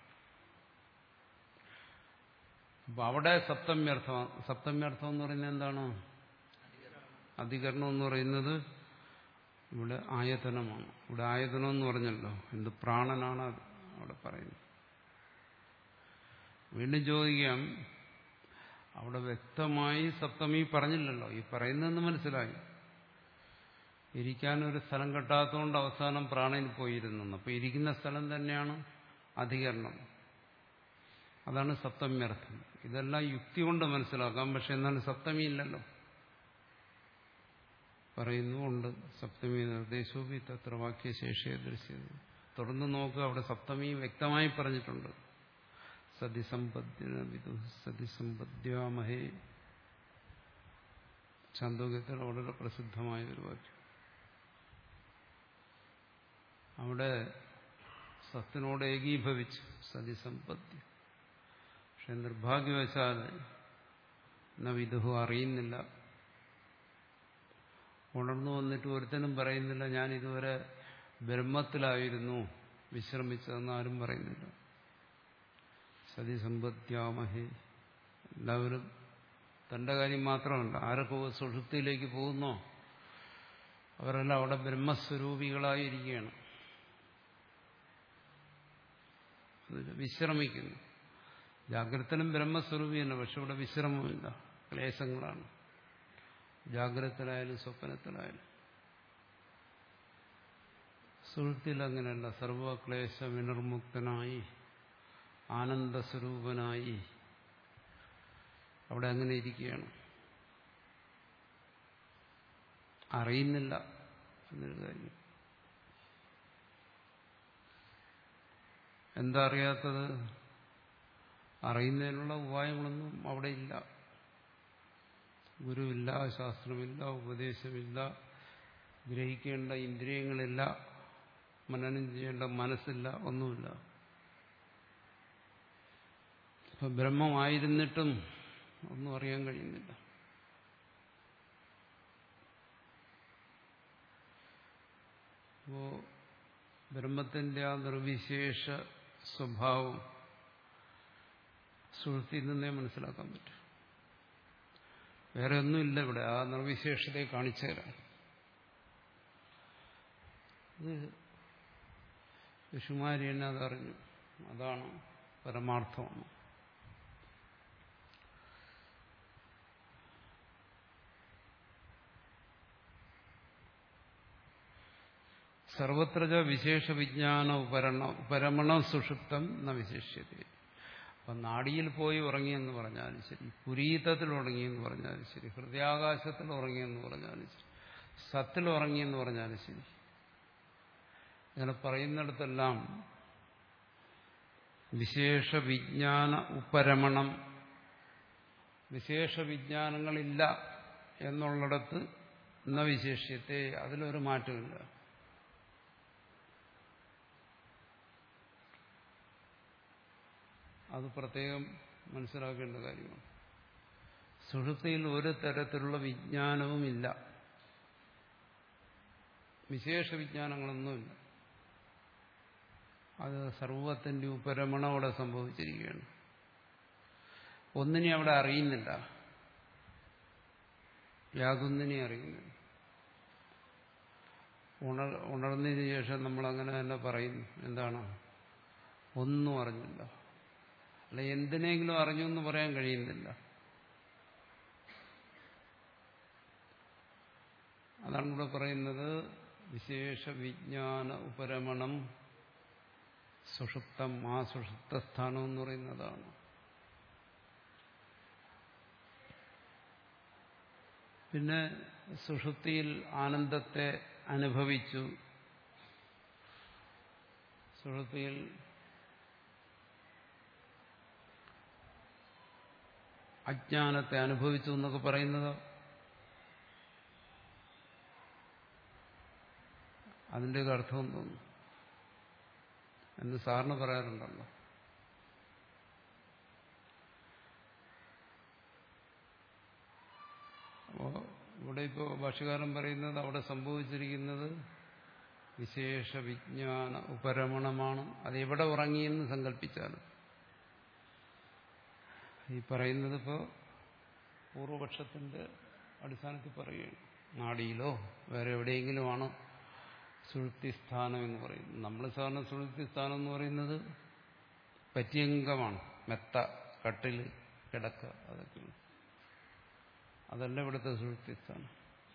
അപ്പൊ അവിടെ സപ്തമ്യർത്ഥം സപ്തമ്യർത്ഥം എന്ന് പറയുന്നത് എന്താണ് അധികരണം എന്ന് പറയുന്നത് ഇവിടെ ആയതനമാണ് ഇവിടെ ആയതനം എന്ന് പറഞ്ഞല്ലോ എന്ത് പ്രാണനാണ് അവിടെ പറയുന്നത് വീണ്ടും ചോദിക്കാം അവിടെ വ്യക്തമായി സപ്തമി പറഞ്ഞില്ലല്ലോ ഈ പറയുന്നതെന്ന് മനസ്സിലായി ഇരിക്കാനൊരു സ്ഥലം കിട്ടാത്തതുകൊണ്ട് അവസാനം പ്രാണന് പോയിരുന്നു അപ്പൊ ഇരിക്കുന്ന സ്ഥലം തന്നെയാണ് അധികരണം അതാണ് സപ്തമ്യർത്ഥം ഇതെല്ലാം യുക്തി കൊണ്ട് മനസ്സിലാക്കാം പക്ഷെ എന്നാലും സപ്തമി ഇല്ലല്ലോ പറയുന്നു ഉണ്ട് സപ്തമി നിർദ്ദേശവും തത്ര വാക്യശേഷിയെ ദൃശ്യത് തുടർന്ന് നോക്കുക അവിടെ സപ്തമി വ്യക്തമായി പറഞ്ഞിട്ടുണ്ട് സതിസമ്പദ്യ വിദു സതിസമ്പദ്യാമഹേ ചാന്തോക്യത്തിൽ വളരെ പ്രസിദ്ധമായ ഒരു വാക്യം അവിടെ സത്തിനോട് ഏകീഭവിച്ചു സതിസമ്പത്തി പക്ഷെ നിർഭാഗ്യവശാൽ നവിദുഹു അറിയുന്നില്ല ഉണർന്നു വന്നിട്ട് ഒരുത്തനും പറയുന്നില്ല ഞാൻ ഇതുവരെ ബ്രഹ്മത്തിലായിരുന്നു വിശ്രമിച്ചതെന്ന് ആരും പറയുന്നില്ല സതിസമ്പത്യാമഹേ എല്ലാവരും തന്റെ കാര്യം മാത്രമല്ല ആരൊക്കെ സുഷുപ്തിയിലേക്ക് പോകുന്നോ അവരെല്ലാം അവിടെ ബ്രഹ്മസ്വരൂപികളായിരിക്കുകയാണ് വിശ്രമിക്കുന്നു ജാഗ്രതത്തിലും ബ്രഹ്മസ്വരൂപിയല്ല പക്ഷെ ഇവിടെ വിശ്രമമില്ല ക്ലേശങ്ങളാണ് ജാഗ്രതത്തിലായാലും സ്വപ്നത്തിലായാലും സുഹൃത്തിൽ അങ്ങനെയല്ല സർവക്ലേശ വിനിർമുക്തനായി ആനന്ദസ്വരൂപനായി അവിടെ അങ്ങനെ ഇരിക്കുകയാണ് അറിയുന്നില്ല എന്നൊരു കാര്യം എന്താ അറിയാത്തത് അറിയുന്നതിനുള്ള ഉപായങ്ങളൊന്നും അവിടെ ഇല്ല ഗുരുവില്ല ശാസ്ത്രമില്ല ഉപദേശമില്ല ഗ്രഹിക്കേണ്ട ഇന്ദ്രിയങ്ങളില്ല മനനം ചെയ്യേണ്ട മനസ്സില്ല ഒന്നുമില്ല ഇപ്പൊ ബ്രഹ്മമായിരുന്നിട്ടും ഒന്നും അറിയാൻ കഴിയുന്നില്ല അപ്പോ ബ്രഹ്മത്തിന്റെ ആ നിർവിശേഷ സ്വഭാവം സുഹൃത്തിയിൽ നിന്നേ മനസ്സിലാക്കാൻ പറ്റും വേറെ ഒന്നുമില്ല ഇവിടെ ആ നിർവിശേഷതയെ കാണിച്ചു തരാം ഇത് ഋഷുമാരി തന്നെ അതറിഞ്ഞു അതാണ് പരമാർത്ഥമാണ് സർവത്ര വിശേഷ വിജ്ഞാന ഉപരണ ഉപരമണ സുഷുപ്തം എന്ന വിശേഷ്യത അപ്പൊ നാടിയിൽ പോയി ഉറങ്ങിയെന്ന് പറഞ്ഞാലും ശരി പുരീതത്തിൽ ഉറങ്ങിയെന്ന് പറഞ്ഞാലും ശരി ഹൃദയാകാശത്തിൽ ഉറങ്ങിയെന്ന് പറഞ്ഞാലും ശരി സത്തിൽ ഉറങ്ങിയെന്ന് പറഞ്ഞാലും ശരി ഇങ്ങനെ പറയുന്നിടത്തെല്ലാം വിശേഷ വിജ്ഞാന ഉപരമണം വിശേഷ വിജ്ഞാനങ്ങളില്ല എന്നുള്ളിടത്ത് എന്ന വിശേഷ്യത്തെ അതിലൊരു മാറ്റമില്ല അത് പ്രത്യേകം മനസ്സിലാക്കേണ്ട കാര്യമാണ് സുഷുപ്തിയിൽ ഒരു തരത്തിലുള്ള വിജ്ഞാനവുമില്ല വിശേഷ വിജ്ഞാനങ്ങളൊന്നുമില്ല അത് സർവത്തിന്റെ ഉപരമണം അവിടെ സംഭവിച്ചിരിക്കുകയാണ് ഒന്നിനെ അവിടെ അറിയുന്നില്ല യാതൊന്നിനെയും അറിയുന്നില്ല ഉണർ ഉണർന്നതിന് ശേഷം നമ്മൾ അങ്ങനെ തന്നെ പറയുന്നു എന്താണ് ഒന്നും അറിഞ്ഞില്ല അല്ല എന്തിനെങ്കിലും അറിഞ്ഞു എന്ന് പറയാൻ കഴിയുന്നില്ല അതാണ് ഇവിടെ പറയുന്നത് വിശേഷ വിജ്ഞാന ഉപരമണം സുഷുപ്തം ആ സുഷുപ്ത സ്ഥാനം എന്ന് പറയുന്നതാണ് പിന്നെ സുഷുപ്തിയിൽ ആനന്ദത്തെ അനുഭവിച്ചു സുഷുപ്തിയിൽ അജ്ഞാനത്തെ അനുഭവിച്ചു എന്നൊക്കെ പറയുന്നത് അതിൻ്റെയൊക്കെ അർത്ഥം തോന്നുന്നു എന്ന് സാറിന് പറയാറുണ്ടല്ലോ അപ്പോൾ ഇവിടെ ഇപ്പോൾ ഭാഷകാരൻ പറയുന്നത് അവിടെ സംഭവിച്ചിരിക്കുന്നത് വിശേഷ വിജ്ഞാന ഉപരമണമാണ് അത് എവിടെ ഉറങ്ങിയെന്ന് സങ്കല്പിച്ചാലും ഈ പറയുന്നത് ഇപ്പോൾ പൂർവപക്ഷത്തിന്റെ അടിസ്ഥാനത്തിൽ പറയുകയാണ് നാടിയിലോ വേറെ എവിടെയെങ്കിലുമാണ് സുഴുത്തി സ്ഥാനം എന്ന് പറയുന്നത് നമ്മൾ സാധാരണ സുഴുത്തി സ്ഥാനം എന്ന് പറയുന്നത് പര്യങ്കമാണ് മെത്ത കട്ടിൽ കിടക്ക അതൊക്കെയാണ് അതല്ല ഇവിടുത്തെ സുഴുത്തി സ്ഥാനം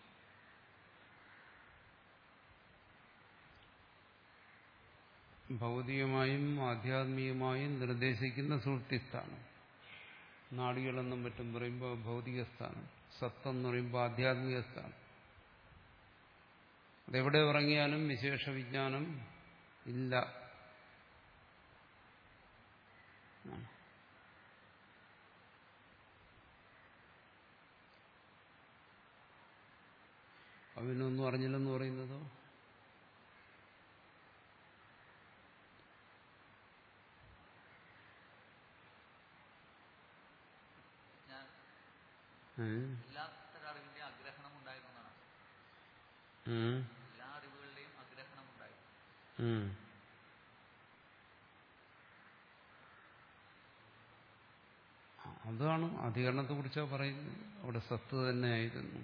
ഭൗതികമായും ആധ്യാത്മികമായും നിർദ്ദേശിക്കുന്ന സുഹൃത്തി സ്ഥാനം നാടികളെന്നും മറ്റും പറയുമ്പോൾ ഭൗതിക സ്ഥാനം സത്തെന്ന് പറയുമ്പോൾ ആധ്യാത്മിക സ്ഥാനം അതെവിടെ ഉറങ്ങിയാലും വിശേഷ വിജ്ഞാനം ഇല്ല അവനൊന്നും അറിഞ്ഞില്ലെന്ന് പറയുന്നതോ ഞാൻ ഏഹ്? എല്ലാത്തരം അറിവിന്റെ അഗ്രഹണം ഉണ്ടായിരുന്നതാണ് ഉം. എല്ലാ അറിവുകളുടെയും അഗ്രഹണം ഉണ്ടായിരുന്നു ഉം. അതാണ് അധികരണത്തെ കുറിച്ചാണ് പറയുന്നത് അവിടെ സത്ത് തന്നെയായിരുന്നു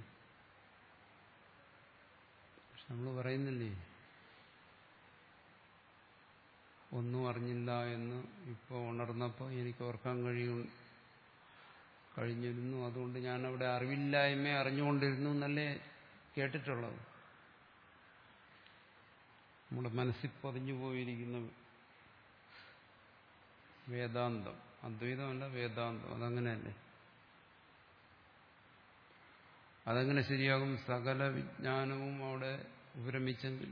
പക്ഷെ നമ്മൾ പറയുന്നില്ലേ ഒന്നും അറിഞ്ഞില്ല എന്ന് ഇപ്പോൾ ഉണർന്നപ്പോൾ എനിക്ക് ഓർക്കാൻ കഴിയും കഴിഞ്ഞിരുന്നു അതുകൊണ്ട് ഞാൻ അവിടെ അറിവില്ലായ്മ അറിഞ്ഞുകൊണ്ടിരുന്നു എന്നല്ലേ കേട്ടിട്ടുള്ളത് നമ്മുടെ മനസ്സിൽ പതിഞ്ഞു പോയിരിക്കുന്ന വേദാന്തം അദ്വൈതമല്ല വേദാന്തം അതങ്ങനെയല്ലേ അതെങ്ങനെ ശരിയാകും സകല വിജ്ഞാനവും അവിടെ വിരമിച്ചെങ്കിൽ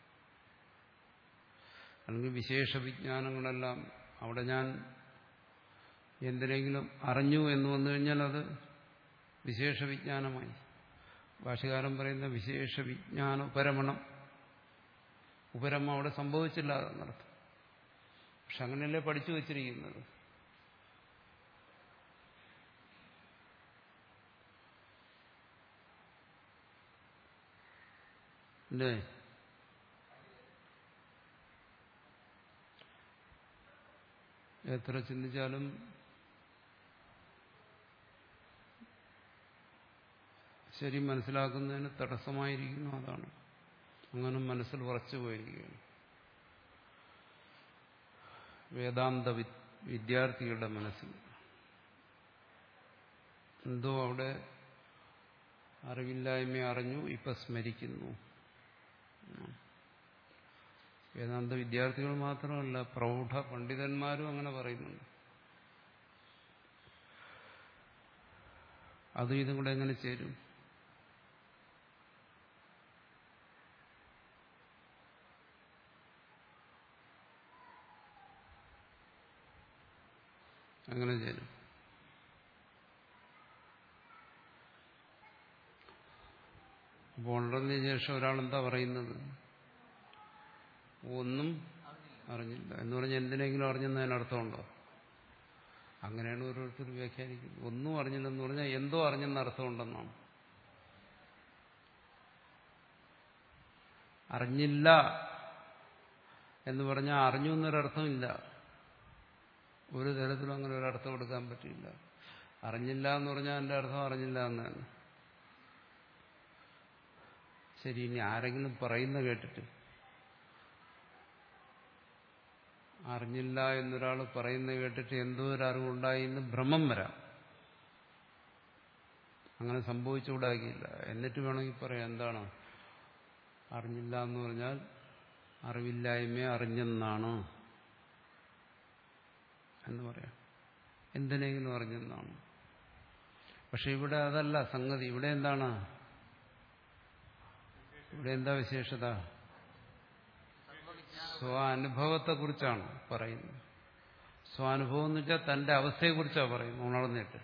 അല്ലെങ്കിൽ വിശേഷ വിജ്ഞാനങ്ങളെല്ലാം അവിടെ ഞാൻ എന്തിനെങ്കിലും അറിഞ്ഞു എന്ന് വന്നു കഴിഞ്ഞാൽ അത് വിശേഷ വിജ്ഞാനമായി ഭാഷകാരൻ പറയുന്ന വിശേഷ വിജ്ഞാന ഉപരമണം ഉപരമം അവിടെ സംഭവിച്ചില്ല എന്നർത്ഥം പക്ഷെ അങ്ങനെയല്ലേ പഠിച്ചു വച്ചിരിക്കുന്നത് അല്ലേ എത്ര ചിന്തിച്ചാലും ശരി മനസ്സിലാക്കുന്നതിന് തടസ്സമായിരിക്കുന്നു അതാണ് അങ്ങനെ മനസ്സിൽ ഉറച്ചു പോയിരിക്കുകയാണ് വേദാന്ത വിദ്യാർത്ഥികളുടെ മനസ്സിൽ എന്തോ അവിടെ അറിവില്ലായ്മ അറിഞ്ഞു ഇപ്പൊ സ്മരിക്കുന്നു വേദാന്ത വിദ്യാർത്ഥികൾ മാത്രമല്ല പ്രൗഢ പണ്ഡിതന്മാരും അങ്ങനെ പറയുന്നുണ്ട് അതും ഇതും കൂടെ എങ്ങനെ ചേരും അങ്ങനെ ചേരും അപ്പോൾ ഉണർന്നതിന് ശേഷം ഒരാൾ എന്താ പറയുന്നത് ഒന്നും അറിഞ്ഞില്ല എന്ന് പറഞ്ഞാൽ എന്തിനെങ്കിലും അറിഞ്ഞെന്നതിന് അർത്ഥമുണ്ടോ അങ്ങനെയാണ് ഓരോരുത്തർ വ്യാഖ്യാനിക്കുന്നത് ഒന്നും അറിഞ്ഞില്ലെന്ന് പറഞ്ഞാൽ എന്തോ അറിഞ്ഞെന്ന് അർത്ഥമുണ്ടെന്നാണ് അറിഞ്ഞില്ല എന്ന് പറഞ്ഞാൽ അറിഞ്ഞു എന്നൊരർത്ഥമില്ല ഒരു തരത്തിലും അങ്ങനെ ഒരർത്ഥം കൊടുക്കാൻ പറ്റില്ല അറിഞ്ഞില്ല എന്ന് പറഞ്ഞാൽ എൻ്റെ അർത്ഥം അറിഞ്ഞില്ല എന്നാണ് ശരി ഇനി ആരെങ്കിലും പറയുന്ന കേട്ടിട്ട് അറിഞ്ഞില്ല എന്നൊരാൾ പറയുന്ന കേട്ടിട്ട് എന്തോ ഒരു അറിവുണ്ടായി എന്ന് ഭ്രമം വരാം അങ്ങനെ സംഭവിച്ചുകൂടാക്കിയില്ല എന്നിട്ട് വേണമെങ്കിൽ പറയാം എന്താണ് അറിഞ്ഞില്ല എന്ന് പറഞ്ഞാൽ അറിവില്ലായ്മ അറിഞ്ഞെന്നാണ് എന്ന് പറയാം എന്തിനെങ്കിലും അറിഞ്ഞെന്നാണ് പക്ഷെ ഇവിടെ അതല്ല സംഗതി ഇവിടെ എന്താണ് ഇവിടെ എന്താ വിശേഷത സ്വാനുഭവത്തെക്കുറിച്ചാണ് പറയുന്നത് സ്വാനുഭവം എന്ന് വെച്ചാൽ തന്റെ അവസ്ഥയെക്കുറിച്ചാണ് പറയുന്നത് ഉണർന്നിട്ട്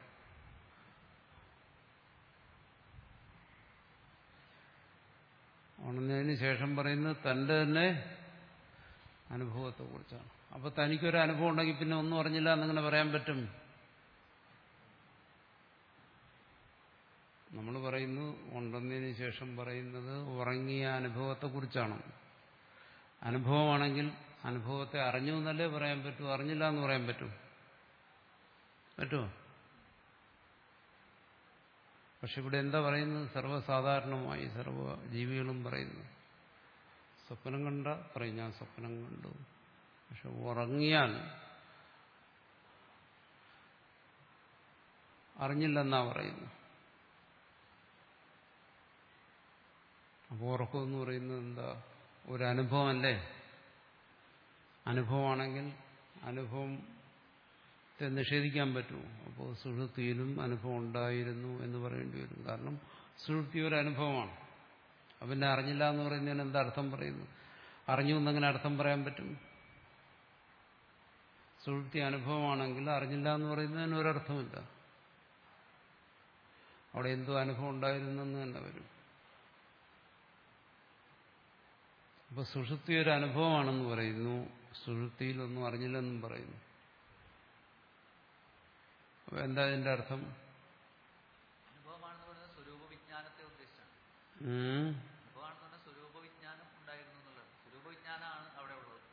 ഉണർന്നതിന് ശേഷം പറയുന്നത് തന്റെ തന്നെ അനുഭവത്തെക്കുറിച്ചാണ് അപ്പൊ തനിക്കൊരു അനുഭവം ഉണ്ടെങ്കിൽ പിന്നെ ഒന്നും അറിഞ്ഞില്ല എന്നിങ്ങനെ പറയാൻ പറ്റും നമ്മൾ പറയുന്നു ഉണ്ടെന്നതിന് ശേഷം പറയുന്നത് ഉറങ്ങിയ അനുഭവത്തെക്കുറിച്ചാണ് അനുഭവമാണെങ്കിൽ അനുഭവത്തെ അറിഞ്ഞു എന്നല്ലേ പറയാൻ പറ്റൂ അറിഞ്ഞില്ല എന്ന് പറയാൻ പറ്റും പറ്റുമോ പക്ഷെ ഇവിടെ എന്താ പറയുന്നത് സർവ്വസാധാരണമായി സർവ്വ ജീവികളും പറയുന്നു സ്വപ്നം കണ്ട പറയും ഞാൻ സ്വപ്നം കണ്ടു പക്ഷെ ഉറങ്ങിയാൽ അറിഞ്ഞില്ലെന്നാ പറയുന്നു അപ്പോൾ ഉറക്കം എന്ന് പറയുന്നത് എന്താ ഒരു അനുഭവമല്ലേ അനുഭവമാണെങ്കിൽ അനുഭവത്തെ നിഷേധിക്കാൻ പറ്റുമോ അപ്പോൾ സുഹൃത്തിയിലും അനുഭവം ഉണ്ടായിരുന്നു എന്ന് പറയേണ്ടി വരും കാരണം സുഹൃത്തി ഒരു അനുഭവമാണ് അവനെ അറിഞ്ഞില്ല എന്ന് പറയുന്നതിന് എന്താ അർത്ഥം പറയുന്നു അറിഞ്ഞു എന്നങ്ങനെ അർത്ഥം പറയാൻ പറ്റും സുഹൃത്തി അനുഭവമാണെങ്കിൽ അറിഞ്ഞില്ല എന്ന് പറയുന്നതിന് ഒരർത്ഥമില്ല അവിടെ എന്തോ അനുഭവം ഉണ്ടായിരുന്നെന്ന് തന്നെ വരും അപ്പൊ സുഷുപ്തി ഒരു അനുഭവമാണെന്ന് പറയുന്നു സുഷുപ്തിയിലൊന്നും അറിഞ്ഞില്ലെന്നും പറയുന്നു അപ്പൊ എന്താ ഇതിന്റെ അർത്ഥം അനുഭവമാണെന്ന് പറയുന്നത് സ്വരൂപ വിജ്ഞാനത്തെ ഉദ്ദേശിച്ചാണ് ഉം. അനുഭവമാണെന്ന് പറഞ്ഞാൽ സ്വരൂപ വിജ്ഞാനം ഉണ്ടായിരുന്നു എന്നുള്ളത് സ്വരൂപ വിജ്ഞാനമാണ് അവിടെ ഉള്ളത്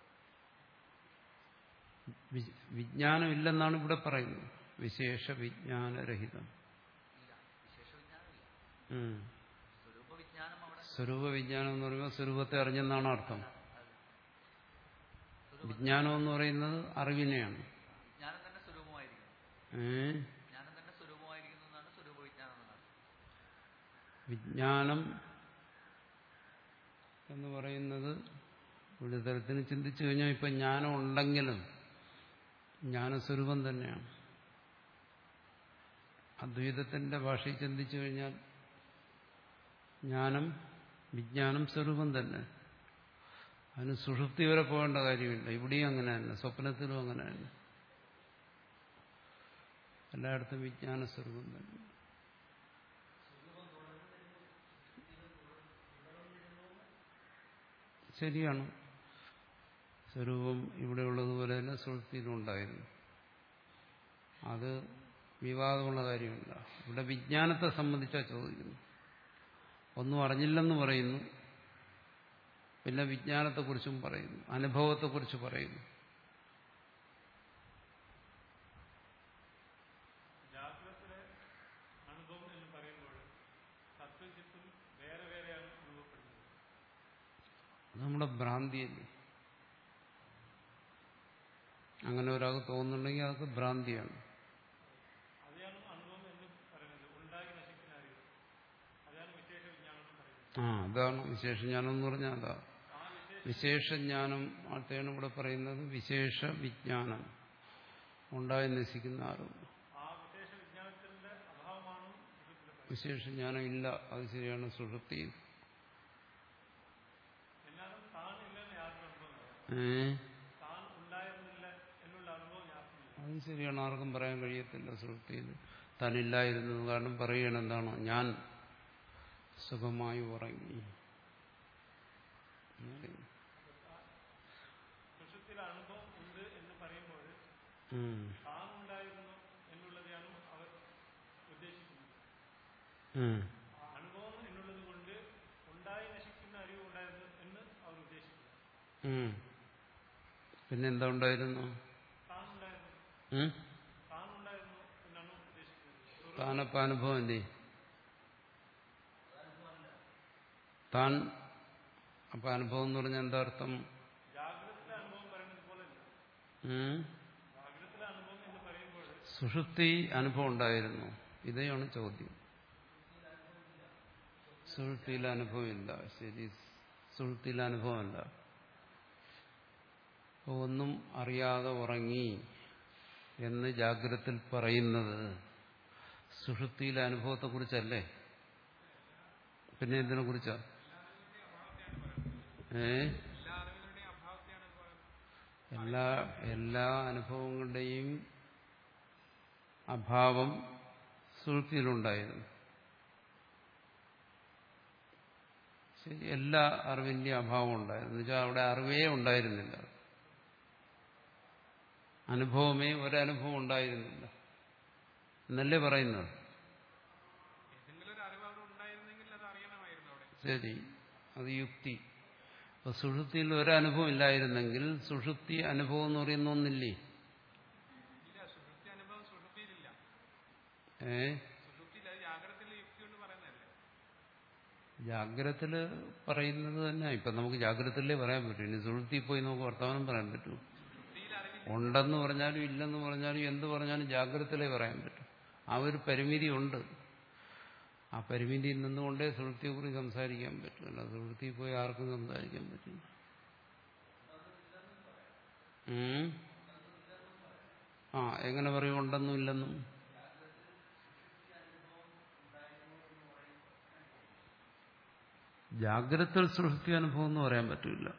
വി- വിജ്ഞാനമില്ലെന്നാണ് ഇവിടെ പറയുന്നത് വിശേഷ വിജ്ഞാനരഹിതം ഇല്ല വിശേഷ വിജ്ഞാനമില്ല ഉം. സ്വരൂപ വിജ്ഞാനം അവിടെ സ്വരൂപ വിജ്ഞാനം എന്ന് പറയുമ്പോൾ സ്വരൂപത്തെ അറിഞ്ഞെന്നാണ് അർത്ഥം വിജ്ഞാനം എന്ന് പറയുന്നത് അറിവിനെയാണ് ജ്ഞാനം തന്നെ സ്വരൂപമായിരിക്കുന്നു ഏ ജ്ഞാനം തന്നെ സ്വരൂപമായിരിക്കുന്നു എന്നാണ് സ്വരൂപ വിജ്ഞാനം എന്നാണ് വിജ്ഞാനം എന്ന് പറയുന്നത് ഒരു തരത്തിന് ചിന്തിച്ചു കഴിഞ്ഞാൽ ഇപ്പം ജ്ഞാനം ഉണ്ടെങ്കിലും ജ്ഞാനസ്വരൂപം തന്നെയാണ് അദ്വൈതത്തിന്റെ ഭാഷയിൽ ചിന്തിച്ചു കഴിഞ്ഞാൽ ജ്ഞാനം വിജ്ഞാനം സ്വരൂപം തന്നെ അതിന് സുഷുപ്തി വരെ പോകേണ്ട കാര്യമില്ല ഇവിടെയും അങ്ങനെ തന്നെ സ്വപ്നത്തിലും അങ്ങനെ തന്നെ എല്ലായിടത്തും വിജ്ഞാന സ്വരൂപം തന്നെ ശരിയാണ് സ്വരൂപം ഇവിടെ ഉള്ളതുപോലെ തന്നെ സുഹൃത്തിയിലും ഉണ്ടായിരുന്നു അത് വിവാദമുള്ള കാര്യമില്ല ഇവിടെ വിജ്ഞാനത്തെ സംബന്ധിച്ചാണ് ചോദിക്കുന്നു ഒന്നും അറിഞ്ഞില്ലെന്ന് പറയുന്നു പിന്നെ വിജ്ഞാനത്തെക്കുറിച്ചും പറയുന്നു അനുഭവത്തെക്കുറിച്ച് പറയുന്നു ജാഗ്രതത്തിലെ അനുഭവം എന്ന് പറയുമ്പോൾ സത്വം ചിത്തും വേറെ വേറെയാണ് അനുഭവപ്പെടുന്നത് അത് നമ്മുടെ ഭ്രാന്തിയല്ലേ അങ്ങനെ ഒരാൾക്ക് തോന്നുന്നുണ്ടെങ്കിൽ അതൊക്കെ ഭ്രാന്തിയാണ് അതാണ് അനുഭവം എന്ന് പറയുന്നത് ഉണ്ടാക്കി നശിക്കുന്ന അറിവ് അതാണ് വിശേഷ വിജ്ഞാനം എന്ന് പറയുന്നത് ആ അതാണ് വിശേഷജ്ഞാനം എന്ന് പറഞ്ഞാൽ അതാ വിശേഷജ്ഞാനം അടുത്താണ് ഇവിടെ പറയുന്നത് വിശേഷ വിജ്ഞാനം ഉണ്ടായി നശിക്കുന്ന അറിവ് ആ വിശേഷ വിജ്ഞാനത്തിന്റെ അഭാവമാണ് സുഷുപ്തിയിൽ പറയുന്നത് വിശേഷജ്ഞാനം ഇല്ല അത് ശരിയാണ് സുഷുപ്തിയിൽ എന്നാലും താൻ ഇല്ലെന്ന് യാതൊരു അനുഭവമില്ല ഏ താൻ ഉണ്ടായിരുന്നില്ല എന്നുള്ള അനുഭവം യാതൊരുമില്ല അത് ശരിയാണ് ആർക്കും പറയാൻ കഴിയത്തില്ല സുഹൃത്തിയിൽ താനില്ലായിരുന്നു കാരണം പറയുകയാണ് എന്താണ് ഞാൻ സുഖമായി ഉറങ്ങി എന്ന് പറയുന്നു. സുഷുപ്തിയിൽ അനുഭവം ഉണ്ട് എന്ന് പറയുമ്പോൾ ഉം. താൻ ഉണ്ടായിരുന്നു എന്നുള്ളതാണ് അവർ ഉദ്ദേശിക്കുന്നത് ഉം. അനുഭവം എന്നുള്ളത് കൊണ്ട് ഉണ്ടായി നശിക്കുന്ന അറിവ് ഉണ്ടായിരുന്നു എന്ന് അവർ ഉദ്ദേശിക്കുന്നു ഉം. പിന്നെന്താ ഉണ്ടായിരുന്നു താൻ ഉണ്ടായിരുന്നു ഉം? താൻ ഉണ്ടായിരുന്നു എന്നാണ് ഉദ്ദേശിക്കുന്നത് താനപ്പ അനുഭവം അല്ലേ താൻ അപ്പൊ അനുഭവം എന്ന് പറഞ്ഞാൽ എന്താ അർത്ഥം ജാഗ്രതത്തിലെ അനുഭവം പറയുന്നത് പോലെയല്ല ഉം? ജാഗ്രതത്തിലെ അനുഭവം എന്ന് പറയുമ്പോൾ സുഷുപ്തി അനുഭവം ഉണ്ടായിരുന്നു ഇതാണ് ചോദ്യം സുഷുപ്തിയിൽ അനുഭവമില്ല ശരി സുഷുപ്തിയിൽ അനുഭവമല്ല അപ്പൊ ഒന്നും അറിയാതെ ഉറങ്ങി എന്ന് ജാഗ്രതത്തിൽ പറയുന്നത് സുഷുപ്തിയിലെ അനുഭവത്തെക്കുറിച്ചല്ലേ പിന്നെ എന്തിനെ കുറിച്ചാ ഏ എല്ലാ എല്ലാ അനുഭവങ്ങളുടെയും അഭാവം സുഹൃത്തിയിലുണ്ടായിരുന്നു ശരി എല്ലാ അറിവിന്റെയും അഭാവം ഉണ്ടായിരുന്നു എന്നുവെച്ചാൽ അവിടെ അറിവേ ഉണ്ടായിരുന്നില്ല അനുഭവമേ ഒരനുഭവം ഉണ്ടായിരുന്നില്ല എന്നല്ലേ പറയുന്നത് ഏതെങ്കിലും ഒരു അറിവ് അവിടെ ഉണ്ടായിരുന്നെങ്കിൽ അത് അറിയണമായിരുന്നു അവിടെ ശരി അത് യുക്തി അപ്പൊ സുഷുപ്തിയിൽ ഒരനുഭവം ഇല്ലായിരുന്നെങ്കിൽ സുഷുപ്തി അനുഭവം എന്ന് പറയുന്ന ഒന്നില്ലേ ഇല്ല സുഷുപ്തി അനുഭവം സുഷുപ്തിയിലില്ല ഏ സുഷുപ്തിയിൽ അത് ജാഗ്രതത്തിലെ യുക്തി കൊണ്ട് പറയുന്നതല്ലേ ജാഗ്രതത്തില് പറയുന്നത് തന്നെ ഇപ്പൊ നമുക്ക് ജാഗ്രതത്തിലേ പറയാൻ പറ്റൂ ഇനി സുഹൃത്തി പോയി നമുക്ക് വർത്തമാനം പറയാൻ പറ്റൂ സുഷുപ്തിയിൽ അറിവില്ല ഉണ്ടെന്ന് പറഞ്ഞാലും ഇല്ലെന്ന് പറഞ്ഞാലും എന്ത് പറഞ്ഞാലും ജാഗ്രതത്തിലേ പറയാൻ പറ്റും ആ ഒരു പരിമിതി ഉണ്ട് ആ പരിമിതിയിൽ നിന്നുകൊണ്ടേ സുഹൃത്തിയെക്കുറിച്ച് സംസാരിക്കാൻ പറ്റും അല്ല സുഹൃത്തി പോയി ആർക്കും സംസാരിക്കാൻ പറ്റില്ല ഉം? ആ എങ്ങനെ പറയും ഉണ്ടെന്നും ഇല്ലെന്നും ജാഗ്രത സുഹൃത്തി അനുഭവം എന്ന് പറയാൻ പറ്റില്ല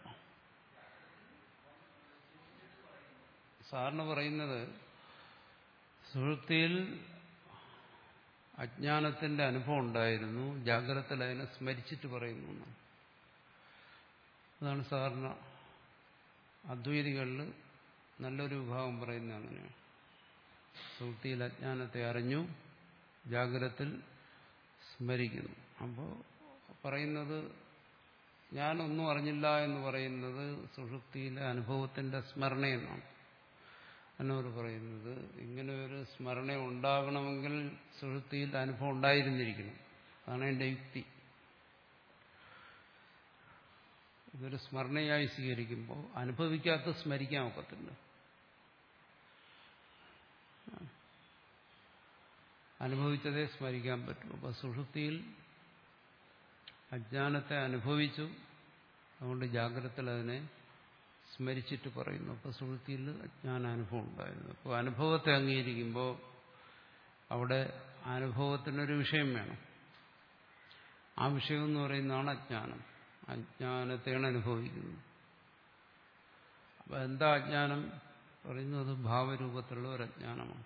സാറിന് പറയുന്നത് സുഹൃത്തിയിൽ അജ്ഞാനത്തിന്റെ അനുഭവം ഉണ്ടായിരുന്നു ജാഗ്രതത്തിൽ അതിനെ സ്മരിച്ചിട്ട് പറയുന്നു എന്നാണ്. അതാണ് സാറിന് അദ്വൈതികളിൽ നല്ലൊരു വിഭാഗം പറയുന്നത് അങ്ങനെയാണ് സുഹൃത്തിയിൽ അജ്ഞാനത്തെ അറിഞ്ഞു ജാഗ്രതത്തിൽ സ്മരിക്കുന്നു അപ്പോൾ പറയുന്നത് ഞാനൊന്നും അറിഞ്ഞില്ല എന്ന് പറയുന്നത് സുഷുപ്തിയിലെ അനുഭവത്തിന്റെ സ്മരണയെന്നാണ് എന്നവർ പറയുന്നത് ഇങ്ങനെ ഒരു സ്മരണ ഉണ്ടാകണമെങ്കിൽ സുഷുപ്തിയിൽ അനുഭവം ഉണ്ടായിരുന്നിരിക്കണം അതാണ് എൻ്റെ യുക്തി ഇതൊരു സ്മരണയായി സ്വീകരിക്കുമ്പോൾ അനുഭവിക്കാത്ത സ്മരിക്കാൻ ഒക്കത്തില്ല അനുഭവിച്ചതേ സ്മരിക്കാൻ പറ്റൂ അപ്പൊ സുഷുപ്തിയിൽ അജ്ഞാനത്തെ അനുഭവിച്ചു അതുകൊണ്ട് ജാഗ്രതത്തിൽ അതിനെ സ്മരിച്ചിട്ട് പറയുന്നു അപ്പൊ സുഹൃത്തിയിൽ അജ്ഞാനാനുഭവം ഉണ്ടായിരുന്നു അപ്പോൾ അനുഭവത്തെ അംഗീകരിക്കുമ്പോൾ അവിടെ അനുഭവത്തിനൊരു വിഷയം വേണം ആ വിഷയം എന്ന് പറയുന്നതാണ് അജ്ഞാനം അജ്ഞാനത്തെയാണ് അനുഭവിക്കുന്നത് അപ്പൊ എന്താ അജ്ഞാനം പറയുന്നത് ഭാവരൂപത്തിലുള്ള ഒരു അജ്ഞാനമാണ്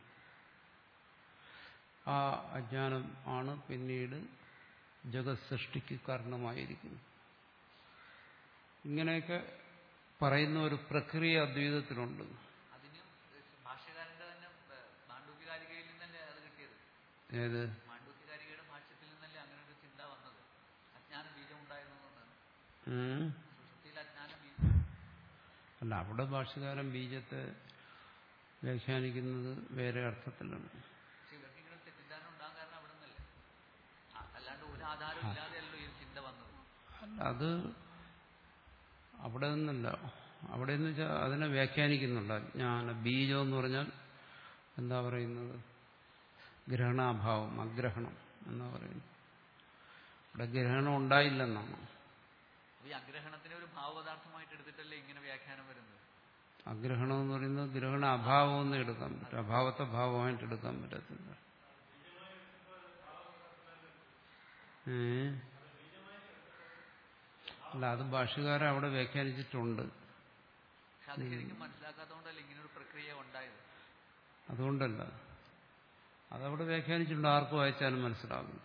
ആ അജ്ഞാനം ആണ് പിന്നീട് ജഗത് സൃഷ്ടിക്ക് കാരണമായിരിക്കുന്നത് ഇങ്ങനെയൊക്കെ പറയുന്ന ഒരു പ്രക്രിയ അദ്വൈതത്തിലുണ്ട് അതിനും ഭാഷ്യകാരന്റെ തന്നെ ഏഹ്, മാണ്ഡൂക്യകാരികയിൽ നിന്നല്ലേ അത് കിട്ടിയത് ഏത് മാണ്ഡൂക്യകാരികയുടെ ഭാഷ്യത്തിൽ നിന്നല്ലേ അങ്ങനെ ഒരു ചിന്ത വന്നത് അജ്ഞാന ബീജം ഉണ്ടായിരുന്നു എന്നാണ് ഉം. സുഷുപ്തിയിൽ അജ്ഞാന ബീജം അല്ല അവിടെ ഭാഷകാരൻ ബീജത്തെ വ്യാഖ്യാനിക്കുന്നത് വേറെ അർത്ഥത്തിലാണ് പക്ഷെ ഇവർക്ക് ഇങ്ങനെ ഒരു തെറ്റിദ്ധാരണ ഉണ്ടാകാൻ കാരണം അവിടെ നിന്നല്ലേ ആ, അല്ലാണ്ട് ഒരു ആധാരം ഇല്ലാതെയല്ലോ ഈ ചിന്ത വന്നത് അല്ല അത് അവിടെ നിന്നല്ല അവിടെ എന്ന് വെച്ചാൽ അതിനെ വ്യാഖ്യാനിക്കുന്നുണ്ട് അജ്ഞാന ബീജം എന്ന് പറഞ്ഞാൽ എന്താ പറയുന്നത് ഗ്രഹണാഭാവം അഗ്രഹണം എന്നാ പറയുന്നത് ഇവിടെ ഗ്രഹണം ഉണ്ടായില്ലെന്നാണ് അപ്പൊ ഈ അഗ്രഹണത്തിനെ ഒരു ഭാവപദാർത്ഥമായിട്ട് എടുത്തിട്ടല്ലേ ഇങ്ങനെ വ്യാഖ്യാനം വരുന്നത് അഗ്രഹണം എന്ന് പറയുന്നത് ഗ്രഹണ അഭാവം എന്ന് എടുക്കാൻ പറ്റും അഭാവത്തെ ഭാവമായിട്ട് എടുക്കാൻ പറ്റത്തില്ല ഏ അല്ല അത് ഭാഷകാരൻ അവിടെ വ്യാഖ്യാനിച്ചിട്ടുണ്ട് പക്ഷെ അത് ശരിക്കും മനസ്സിലാക്കാത്തതുകൊണ്ടല്ലേ ഇങ്ങനെ ഒരു പ്രക്രിയ ഉണ്ടായത് അതുകൊണ്ടല്ല അതവിടെ വ്യാഖ്യാനിച്ചിട്ടുണ്ട് ആർക്ക് വായിച്ചാലും മനസ്സിലാകും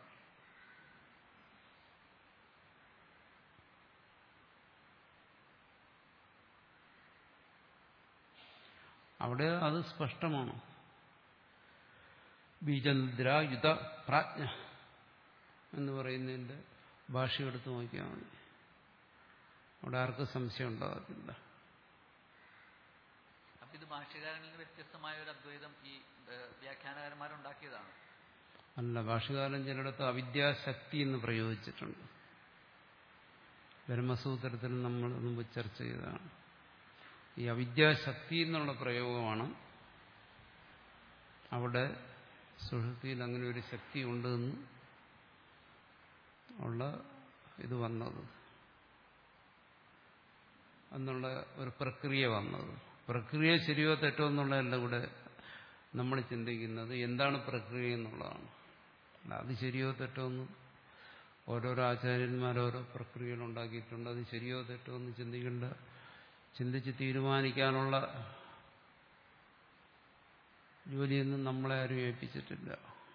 അവിടെ അത് സ്പഷ്ടമാണ് ബീജനിദ്ര യുത പ്രാജ്ഞ എന്ന് പറയുന്നതിന്റെ ഭാഷ എടുത്ത് നോക്കിയാൽ മതി അവിടെ ആർക്കും സംശയം ഉണ്ടാകത്തില്ല അപ്പൊ ഇത് ഭാഷ്യകാരനിൽ നിന്ന് വ്യത്യസ്തമായ ഒരു അദ്വൈതം ഈ ഏഹ്, വ്യാഖ്യാനകാരന്മാരുണ്ടാക്കിയതാണ് അല്ല ഭാഷകാലം ചിലയിടത്ത് അവിദ്യാശക്തി എന്ന് പ്രയോഗിച്ചിട്ടുണ്ട് ബ്രഹ്മസൂത്രത്തിൽ നമ്മൾ മുമ്പ് ചർച്ച ചെയ്തതാണ് ഈ അവിദ്യാശക്തി എന്നുള്ള പ്രയോഗമാണ് അവിടെ സുഷുതിയിൽ അങ്ങനെ ഒരു ശക്തി ഉണ്ടെന്ന് ഉള്ള ഇത് വന്നത് എന്നുള്ള ഒരു പ്രക്രിയ വന്നത് പ്രക്രിയ ശരിയോ തെറ്റോ എന്നുള്ളതല്ല ഇവിടെ നമ്മൾ ചിന്തിക്കുന്നത് എന്താണ് പ്രക്രിയ എന്നുള്ളതാണ് അല്ല അത് ശരിയോ തെറ്റോ എന്ന് ഓരോരോ ആചാര്യന്മാർ ഓരോ പ്രക്രിയകൾ ഉണ്ടാക്കിയിട്ടുണ്ട് അത് ശരിയോ തെറ്റോ എന്ന് ചിന്തിക്കേണ്ട ചിന്തിച്ച് തീരുമാനിക്കാനുള്ള ജോലിയൊന്നും നമ്മളെ ആരും ഏൽപ്പിച്ചിട്ടില്ല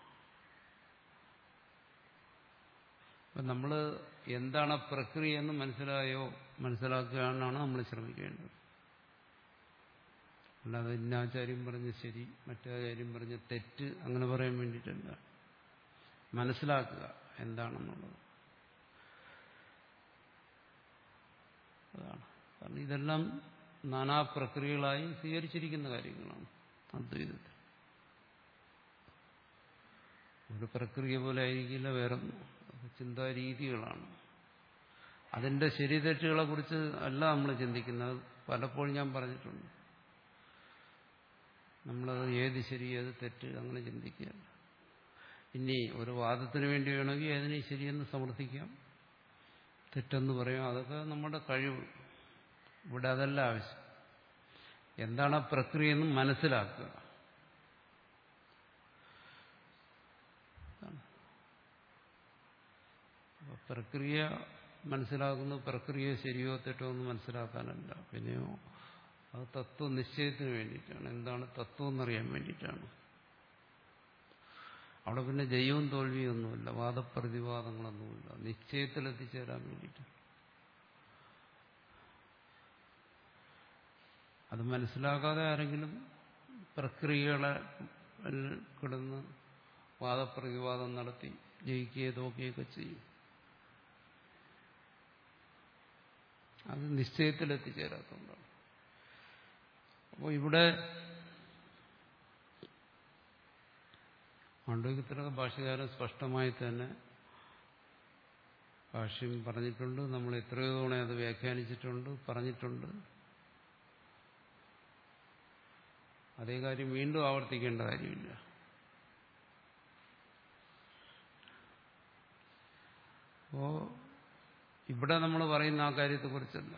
അപ്പം നമ്മൾ എന്താണ് ആ പ്രക്രിയ എന്ന് മനസ്സിലായോ മനസ്സിലാക്കാനാണ് നമ്മൾ ശ്രമിക്കേണ്ടത് അല്ലാതെ ഇന്നാചാര്യം പറഞ്ഞ് ശരി മറ്റാചാര്യം പറഞ്ഞ് തെറ്റ് അങ്ങനെ പറയാൻ വേണ്ടിയിട്ടല്ല മനസ്സിലാക്കുക എന്താണെന്നുള്ളത് അതാണ് കാരണം ഇതെല്ലാം നാനാ പ്രക്രിയകളായി സ്വീകരിച്ചിരിക്കുന്ന കാര്യങ്ങളാണ് അദ്വൈതത്തിൽ ഒരു പ്രക്രിയ പോലെ ആയിരിക്കില്ല വേറെ ചിന്താരീതികളാണ് അതിന്റെ ശരി തെറ്റുകളെ കുറിച്ച് അല്ല നമ്മൾ ചിന്തിക്കുന്നത് പലപ്പോഴും ഞാൻ പറഞ്ഞിട്ടുണ്ട് നമ്മളത് ഏത് ശരി ഏത് തെറ്റ് അങ്ങനെ ചിന്തിക്കുകയല്ല ഇനി ഒരു വാദത്തിന് വേണ്ടി വേണമെങ്കിൽ ഏതിനെ ശരിയെന്ന് സമർത്ഥിക്കാം തെറ്റെന്ന് പറയാം അതൊക്കെ നമ്മുടെ കഴിവ് ഇവിടെ അതല്ല ആവശ്യം എന്താണ് ആ പ്രക്രിയ എന്ന് മനസ്സിലാക്കുക അതാണ്. അപ്പൊ പ്രക്രിയ മനസ്സിലാക്കുന്ന പ്രക്രിയ ശരിയോ തെറ്റോ എന്ന് മനസ്സിലാക്കാനല്ല പിന്നെയോ അത് തത്വനിശ്ചയത്തിന് വേണ്ടിയിട്ടാണ് എന്താണ് തത്വം എന്നറിയാൻ വേണ്ടിയിട്ടാണ് അവിടെ പിന്നെ ജയവും തോൽവിയും ഒന്നുമില്ല വാദപ്രതിവാദങ്ങളൊന്നുമില്ല നിശ്ചയത്തിൽ എത്തിച്ചേരാൻ വേണ്ടിയിട്ട് അത് മനസ്സിലാക്കാതെ ആരെങ്കിലും പ്രക്രിയകളെ കിടന്ന് വാദപ്രതിവാദം നടത്തി ജയിക്കുകയോ തോക്കുകയൊക്കെ ചെയ്യും അത് നിശ്ചയത്തിൽ എത്തിച്ചേരാത്തതുകൊണ്ടാണ് അപ്പോൾ ഇവിടെ മാണ്ഡവികത്തിലൊക്കെ ഭാഷകാരൻ സ്പഷ്ടമായി തന്നെ ഭാഷ്യം പറഞ്ഞിട്ടുണ്ട് നമ്മൾ എത്രയോ തവണ അത് വ്യാഖ്യാനിച്ചിട്ടുണ്ട് പറഞ്ഞിട്ടുണ്ട് അതേ കാര്യം വീണ്ടും ആവർത്തിക്കേണ്ട കാര്യമില്ല അപ്പോ ഇവിടെ നമ്മൾ പറയുന്ന ആ കാര്യത്തെക്കുറിച്ചല്ല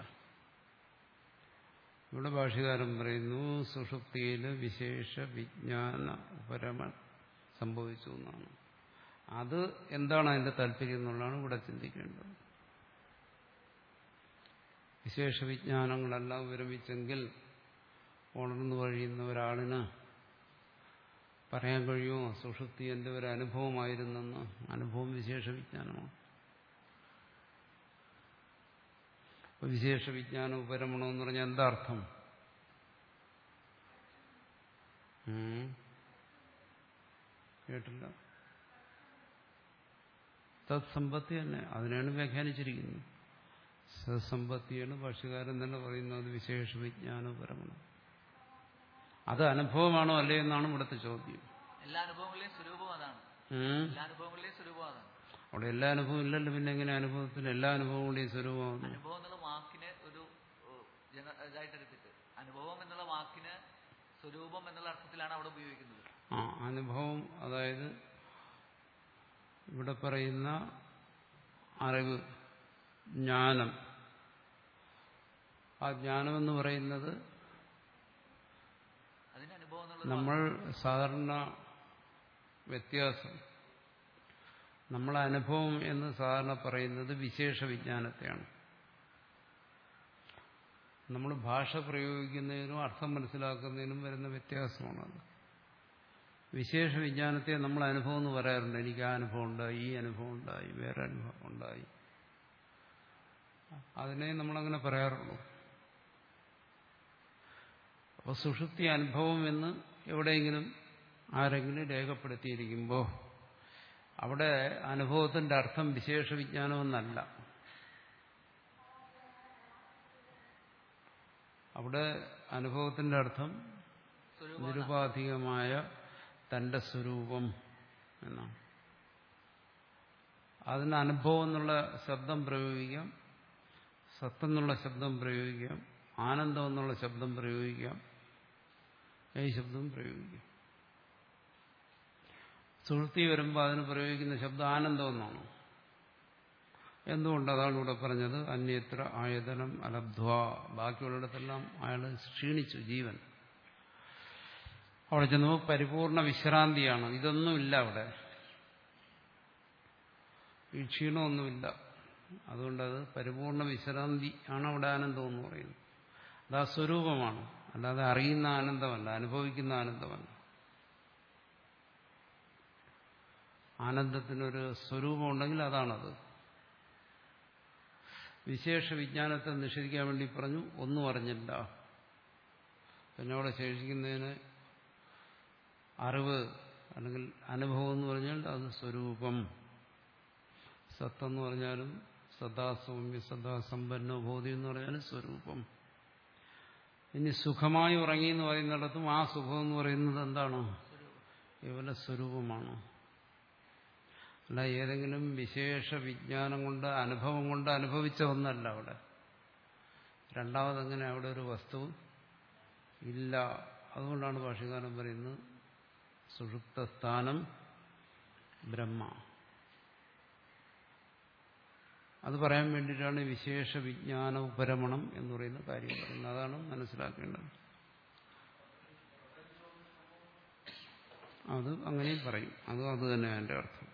ഇവിടെ ഭാഷകാരൻ പറയുന്നു സുഷുപ്തിയിൽ വിശേഷ വിജ്ഞാന പരമ സംഭവിച്ചു എന്നാണ് അത് എന്താണ് അതിന്റെ താല്പര്യം എന്നുള്ളതാണ് ഇവിടെ ചിന്തിക്കേണ്ടത് വിശേഷ വിജ്ഞാനങ്ങളെല്ലാം വിരമിച്ചെങ്കിൽ ഉണർന്നു കഴിയുന്ന ഒരാളിന് പറയാൻ കഴിയുമോ സുഷുപ്തി എന്റെ ഒരു അനുഭവമായിരുന്നെന്ന് അനുഭവം വിശേഷ വിജ്ഞാനമാണ് അപ്പൊ വിശേഷ വിജ്ഞാന ഉപരമണം എന്ന് പറഞ്ഞാൽ എന്താ അർത്ഥം ഉം. കേട്ടില്ല തത്സമ്പത്തി തന്നെ അതിനാണ് വ്യാഖ്യാനിച്ചിരിക്കുന്നത് സത്സമ്പത്തിയാണ് ഭാഷകാരൻ തന്നെ പറയുന്നത് വിശേഷ വിജ്ഞാനപരമാണ് അത് അനുഭവമാണോ അല്ലേ എന്നാണ് ഇവിടുത്തെ ചോദ്യം എല്ലാ അനുഭവങ്ങളിലെയും സ്വരൂപം അതാണ് ഉം. എല്ലാ അനുഭവങ്ങളിലെയും സ്വരൂപം അതാണ് അവിടെ എല്ലാ അനുഭവം ഇല്ലല്ലോ പിന്നെ എങ്ങനെ അനുഭവത്തിന് എല്ലാ അനുഭവങ്ങളുടെയും സ്വരൂപമാകുന്നു അനുഭവം എന്നുള്ള വാക്കിന് ഒരു ഏഹ്, ജന- ഇതായിട്ട് എടുത്തിട്ട് അനുഭവം എന്നുള്ള വാക്കിന് സ്വരൂപം എന്നുള്ള അർത്ഥത്തിലാണ് അവിടെ ഉപയോഗിക്കുന്നത് ആ അനുഭവം അതായത് ഇവിടെ പറയുന്ന അറിവ് ജ്ഞാനം ആ ജ്ഞാനമെന്ന് പറയുന്നത് അതിന് അനുഭവം എന്നുള്ളത് നമ്മൾ സാധാരണ വ്യത്യാസം നമ്മളെ അനുഭവം എന്ന് സാധാരണ പറയുന്നത് വിശേഷ വിജ്ഞാനത്തെയാണ് നമ്മൾ ഭാഷ പ്രയോഗിക്കുന്നതിനും അർത്ഥം മനസ്സിലാക്കുന്നതിനും വരുന്ന വ്യത്യാസമാണത് വിശേഷ വിജ്ഞാനത്തെ നമ്മൾ അനുഭവം എന്ന് പറയാറുണ്ട് എനിക്ക് ആ അനുഭവം ഉണ്ടായി ഈ അനുഭവം ഉണ്ടായി വേറെ അനുഭവം ഉണ്ടായി അതിനെ നമ്മളങ്ങനെ പറയാറുള്ളൂ അപ്പോൾ സുഷുപ്തി അനുഭവം എന്ന് എവിടെയെങ്കിലും ആരെങ്കിലും രേഖപ്പെടുത്തിയിരിക്കുമ്പോൾ അവിടെ അനുഭവത്തിന്റെ അർത്ഥം വിശേഷ വിജ്ഞാനമെന്നല്ല അവിടെ അനുഭവത്തിന്റെ അർത്ഥം സ്വരൂപം നിരുപാധികമായ തന്റെ സ്വരൂപം എന്നാണ് അതിന് അനുഭവം എന്നുള്ള ശബ്ദം പ്രയോഗിക്കാം സത്തെന്നുള്ള ശബ്ദം പ്രയോഗിക്കാം ആനന്ദം എന്നുള്ള ശബ്ദം പ്രയോഗിക്കാം ഈ ശബ്ദം പ്രയോഗിക്കാം സുഹൃത്തി വരുമ്പോൾ അതിന് പ്രയോഗിക്കുന്ന ശബ്ദം ആനന്ദം എന്നാണ് എന്തുകൊണ്ട് അതാണ് ഇവിടെ പറഞ്ഞത് അന്യത്ര ആയതനം അലബ്ധ്വ ബാക്കിയുള്ളിടത്തെല്ലാം അയാൾ ക്ഷീണിച്ചു ജീവൻ അവിടെ ചെന്നപ്പോൾ പരിപൂർണ വിശ്രാന്തിയാണ് ഇതൊന്നുമില്ല അവിടെ ഈ ക്ഷീണമൊന്നുമില്ല അതുകൊണ്ടത് പരിപൂർണ വിശ്രാന്തി ആണ് അവിടെ ആനന്ദം എന്ന് പറയുന്നത് അത് ആ സ്വരൂപമാണ് അല്ലാതെ അറിയുന്ന ആനന്ദമല്ല അനുഭവിക്കുന്ന ആനന്ദമല്ല ആനന്ദത്തിനൊരു സ്വരൂപം ഉണ്ടെങ്കിൽ അതാണത് വിശേഷ വിജ്ഞാനത്തെ നിഷേധിക്കാൻ വേണ്ടി പറഞ്ഞു ഒന്നും അറിഞ്ഞില്ല പിന്നെ അവിടെ ശേഷിക്കുന്നതിന് അറിവ് അല്ലെങ്കിൽ അനുഭവം എന്ന് പറഞ്ഞാൽ അത് സ്വരൂപം സത്തെന്ന് പറഞ്ഞാലും സദാസൗമ്യ സദാസമ്പന്നോ ബോധി എന്ന് പറഞ്ഞാലും സ്വരൂപം ഇനി സുഖമായി ഉറങ്ങി എന്ന് പറയുന്നിടത്തും ആ സുഖം എന്ന് പറയുന്നത് എന്താണ് കേവല സ്വരൂപമാണ് അല്ല ഏതെങ്കിലും വിശേഷ വിജ്ഞാനം കൊണ്ട് അനുഭവം കൊണ്ട് അനുഭവിച്ച ഒന്നല്ല അവിടെ രണ്ടാമതെങ്ങനെ അവിടെ ഒരു വസ്തു ഇല്ല അതുകൊണ്ടാണ് ഭാഷകാരൻ പറയുന്നത് സുഷുപ്തസ്ഥാനം ബ്രഹ്മ അത് പറയാൻ വേണ്ടിയിട്ടാണ് വിശേഷ വിജ്ഞാന ഉപരമണം എന്ന് പറയുന്ന കാര്യം പറയുന്നത് അതാണ് മനസ്സിലാക്കേണ്ടത് അത് അങ്ങനെയും പറയും അതും അത് തന്നെ അതിൻ്റെ അർത്ഥം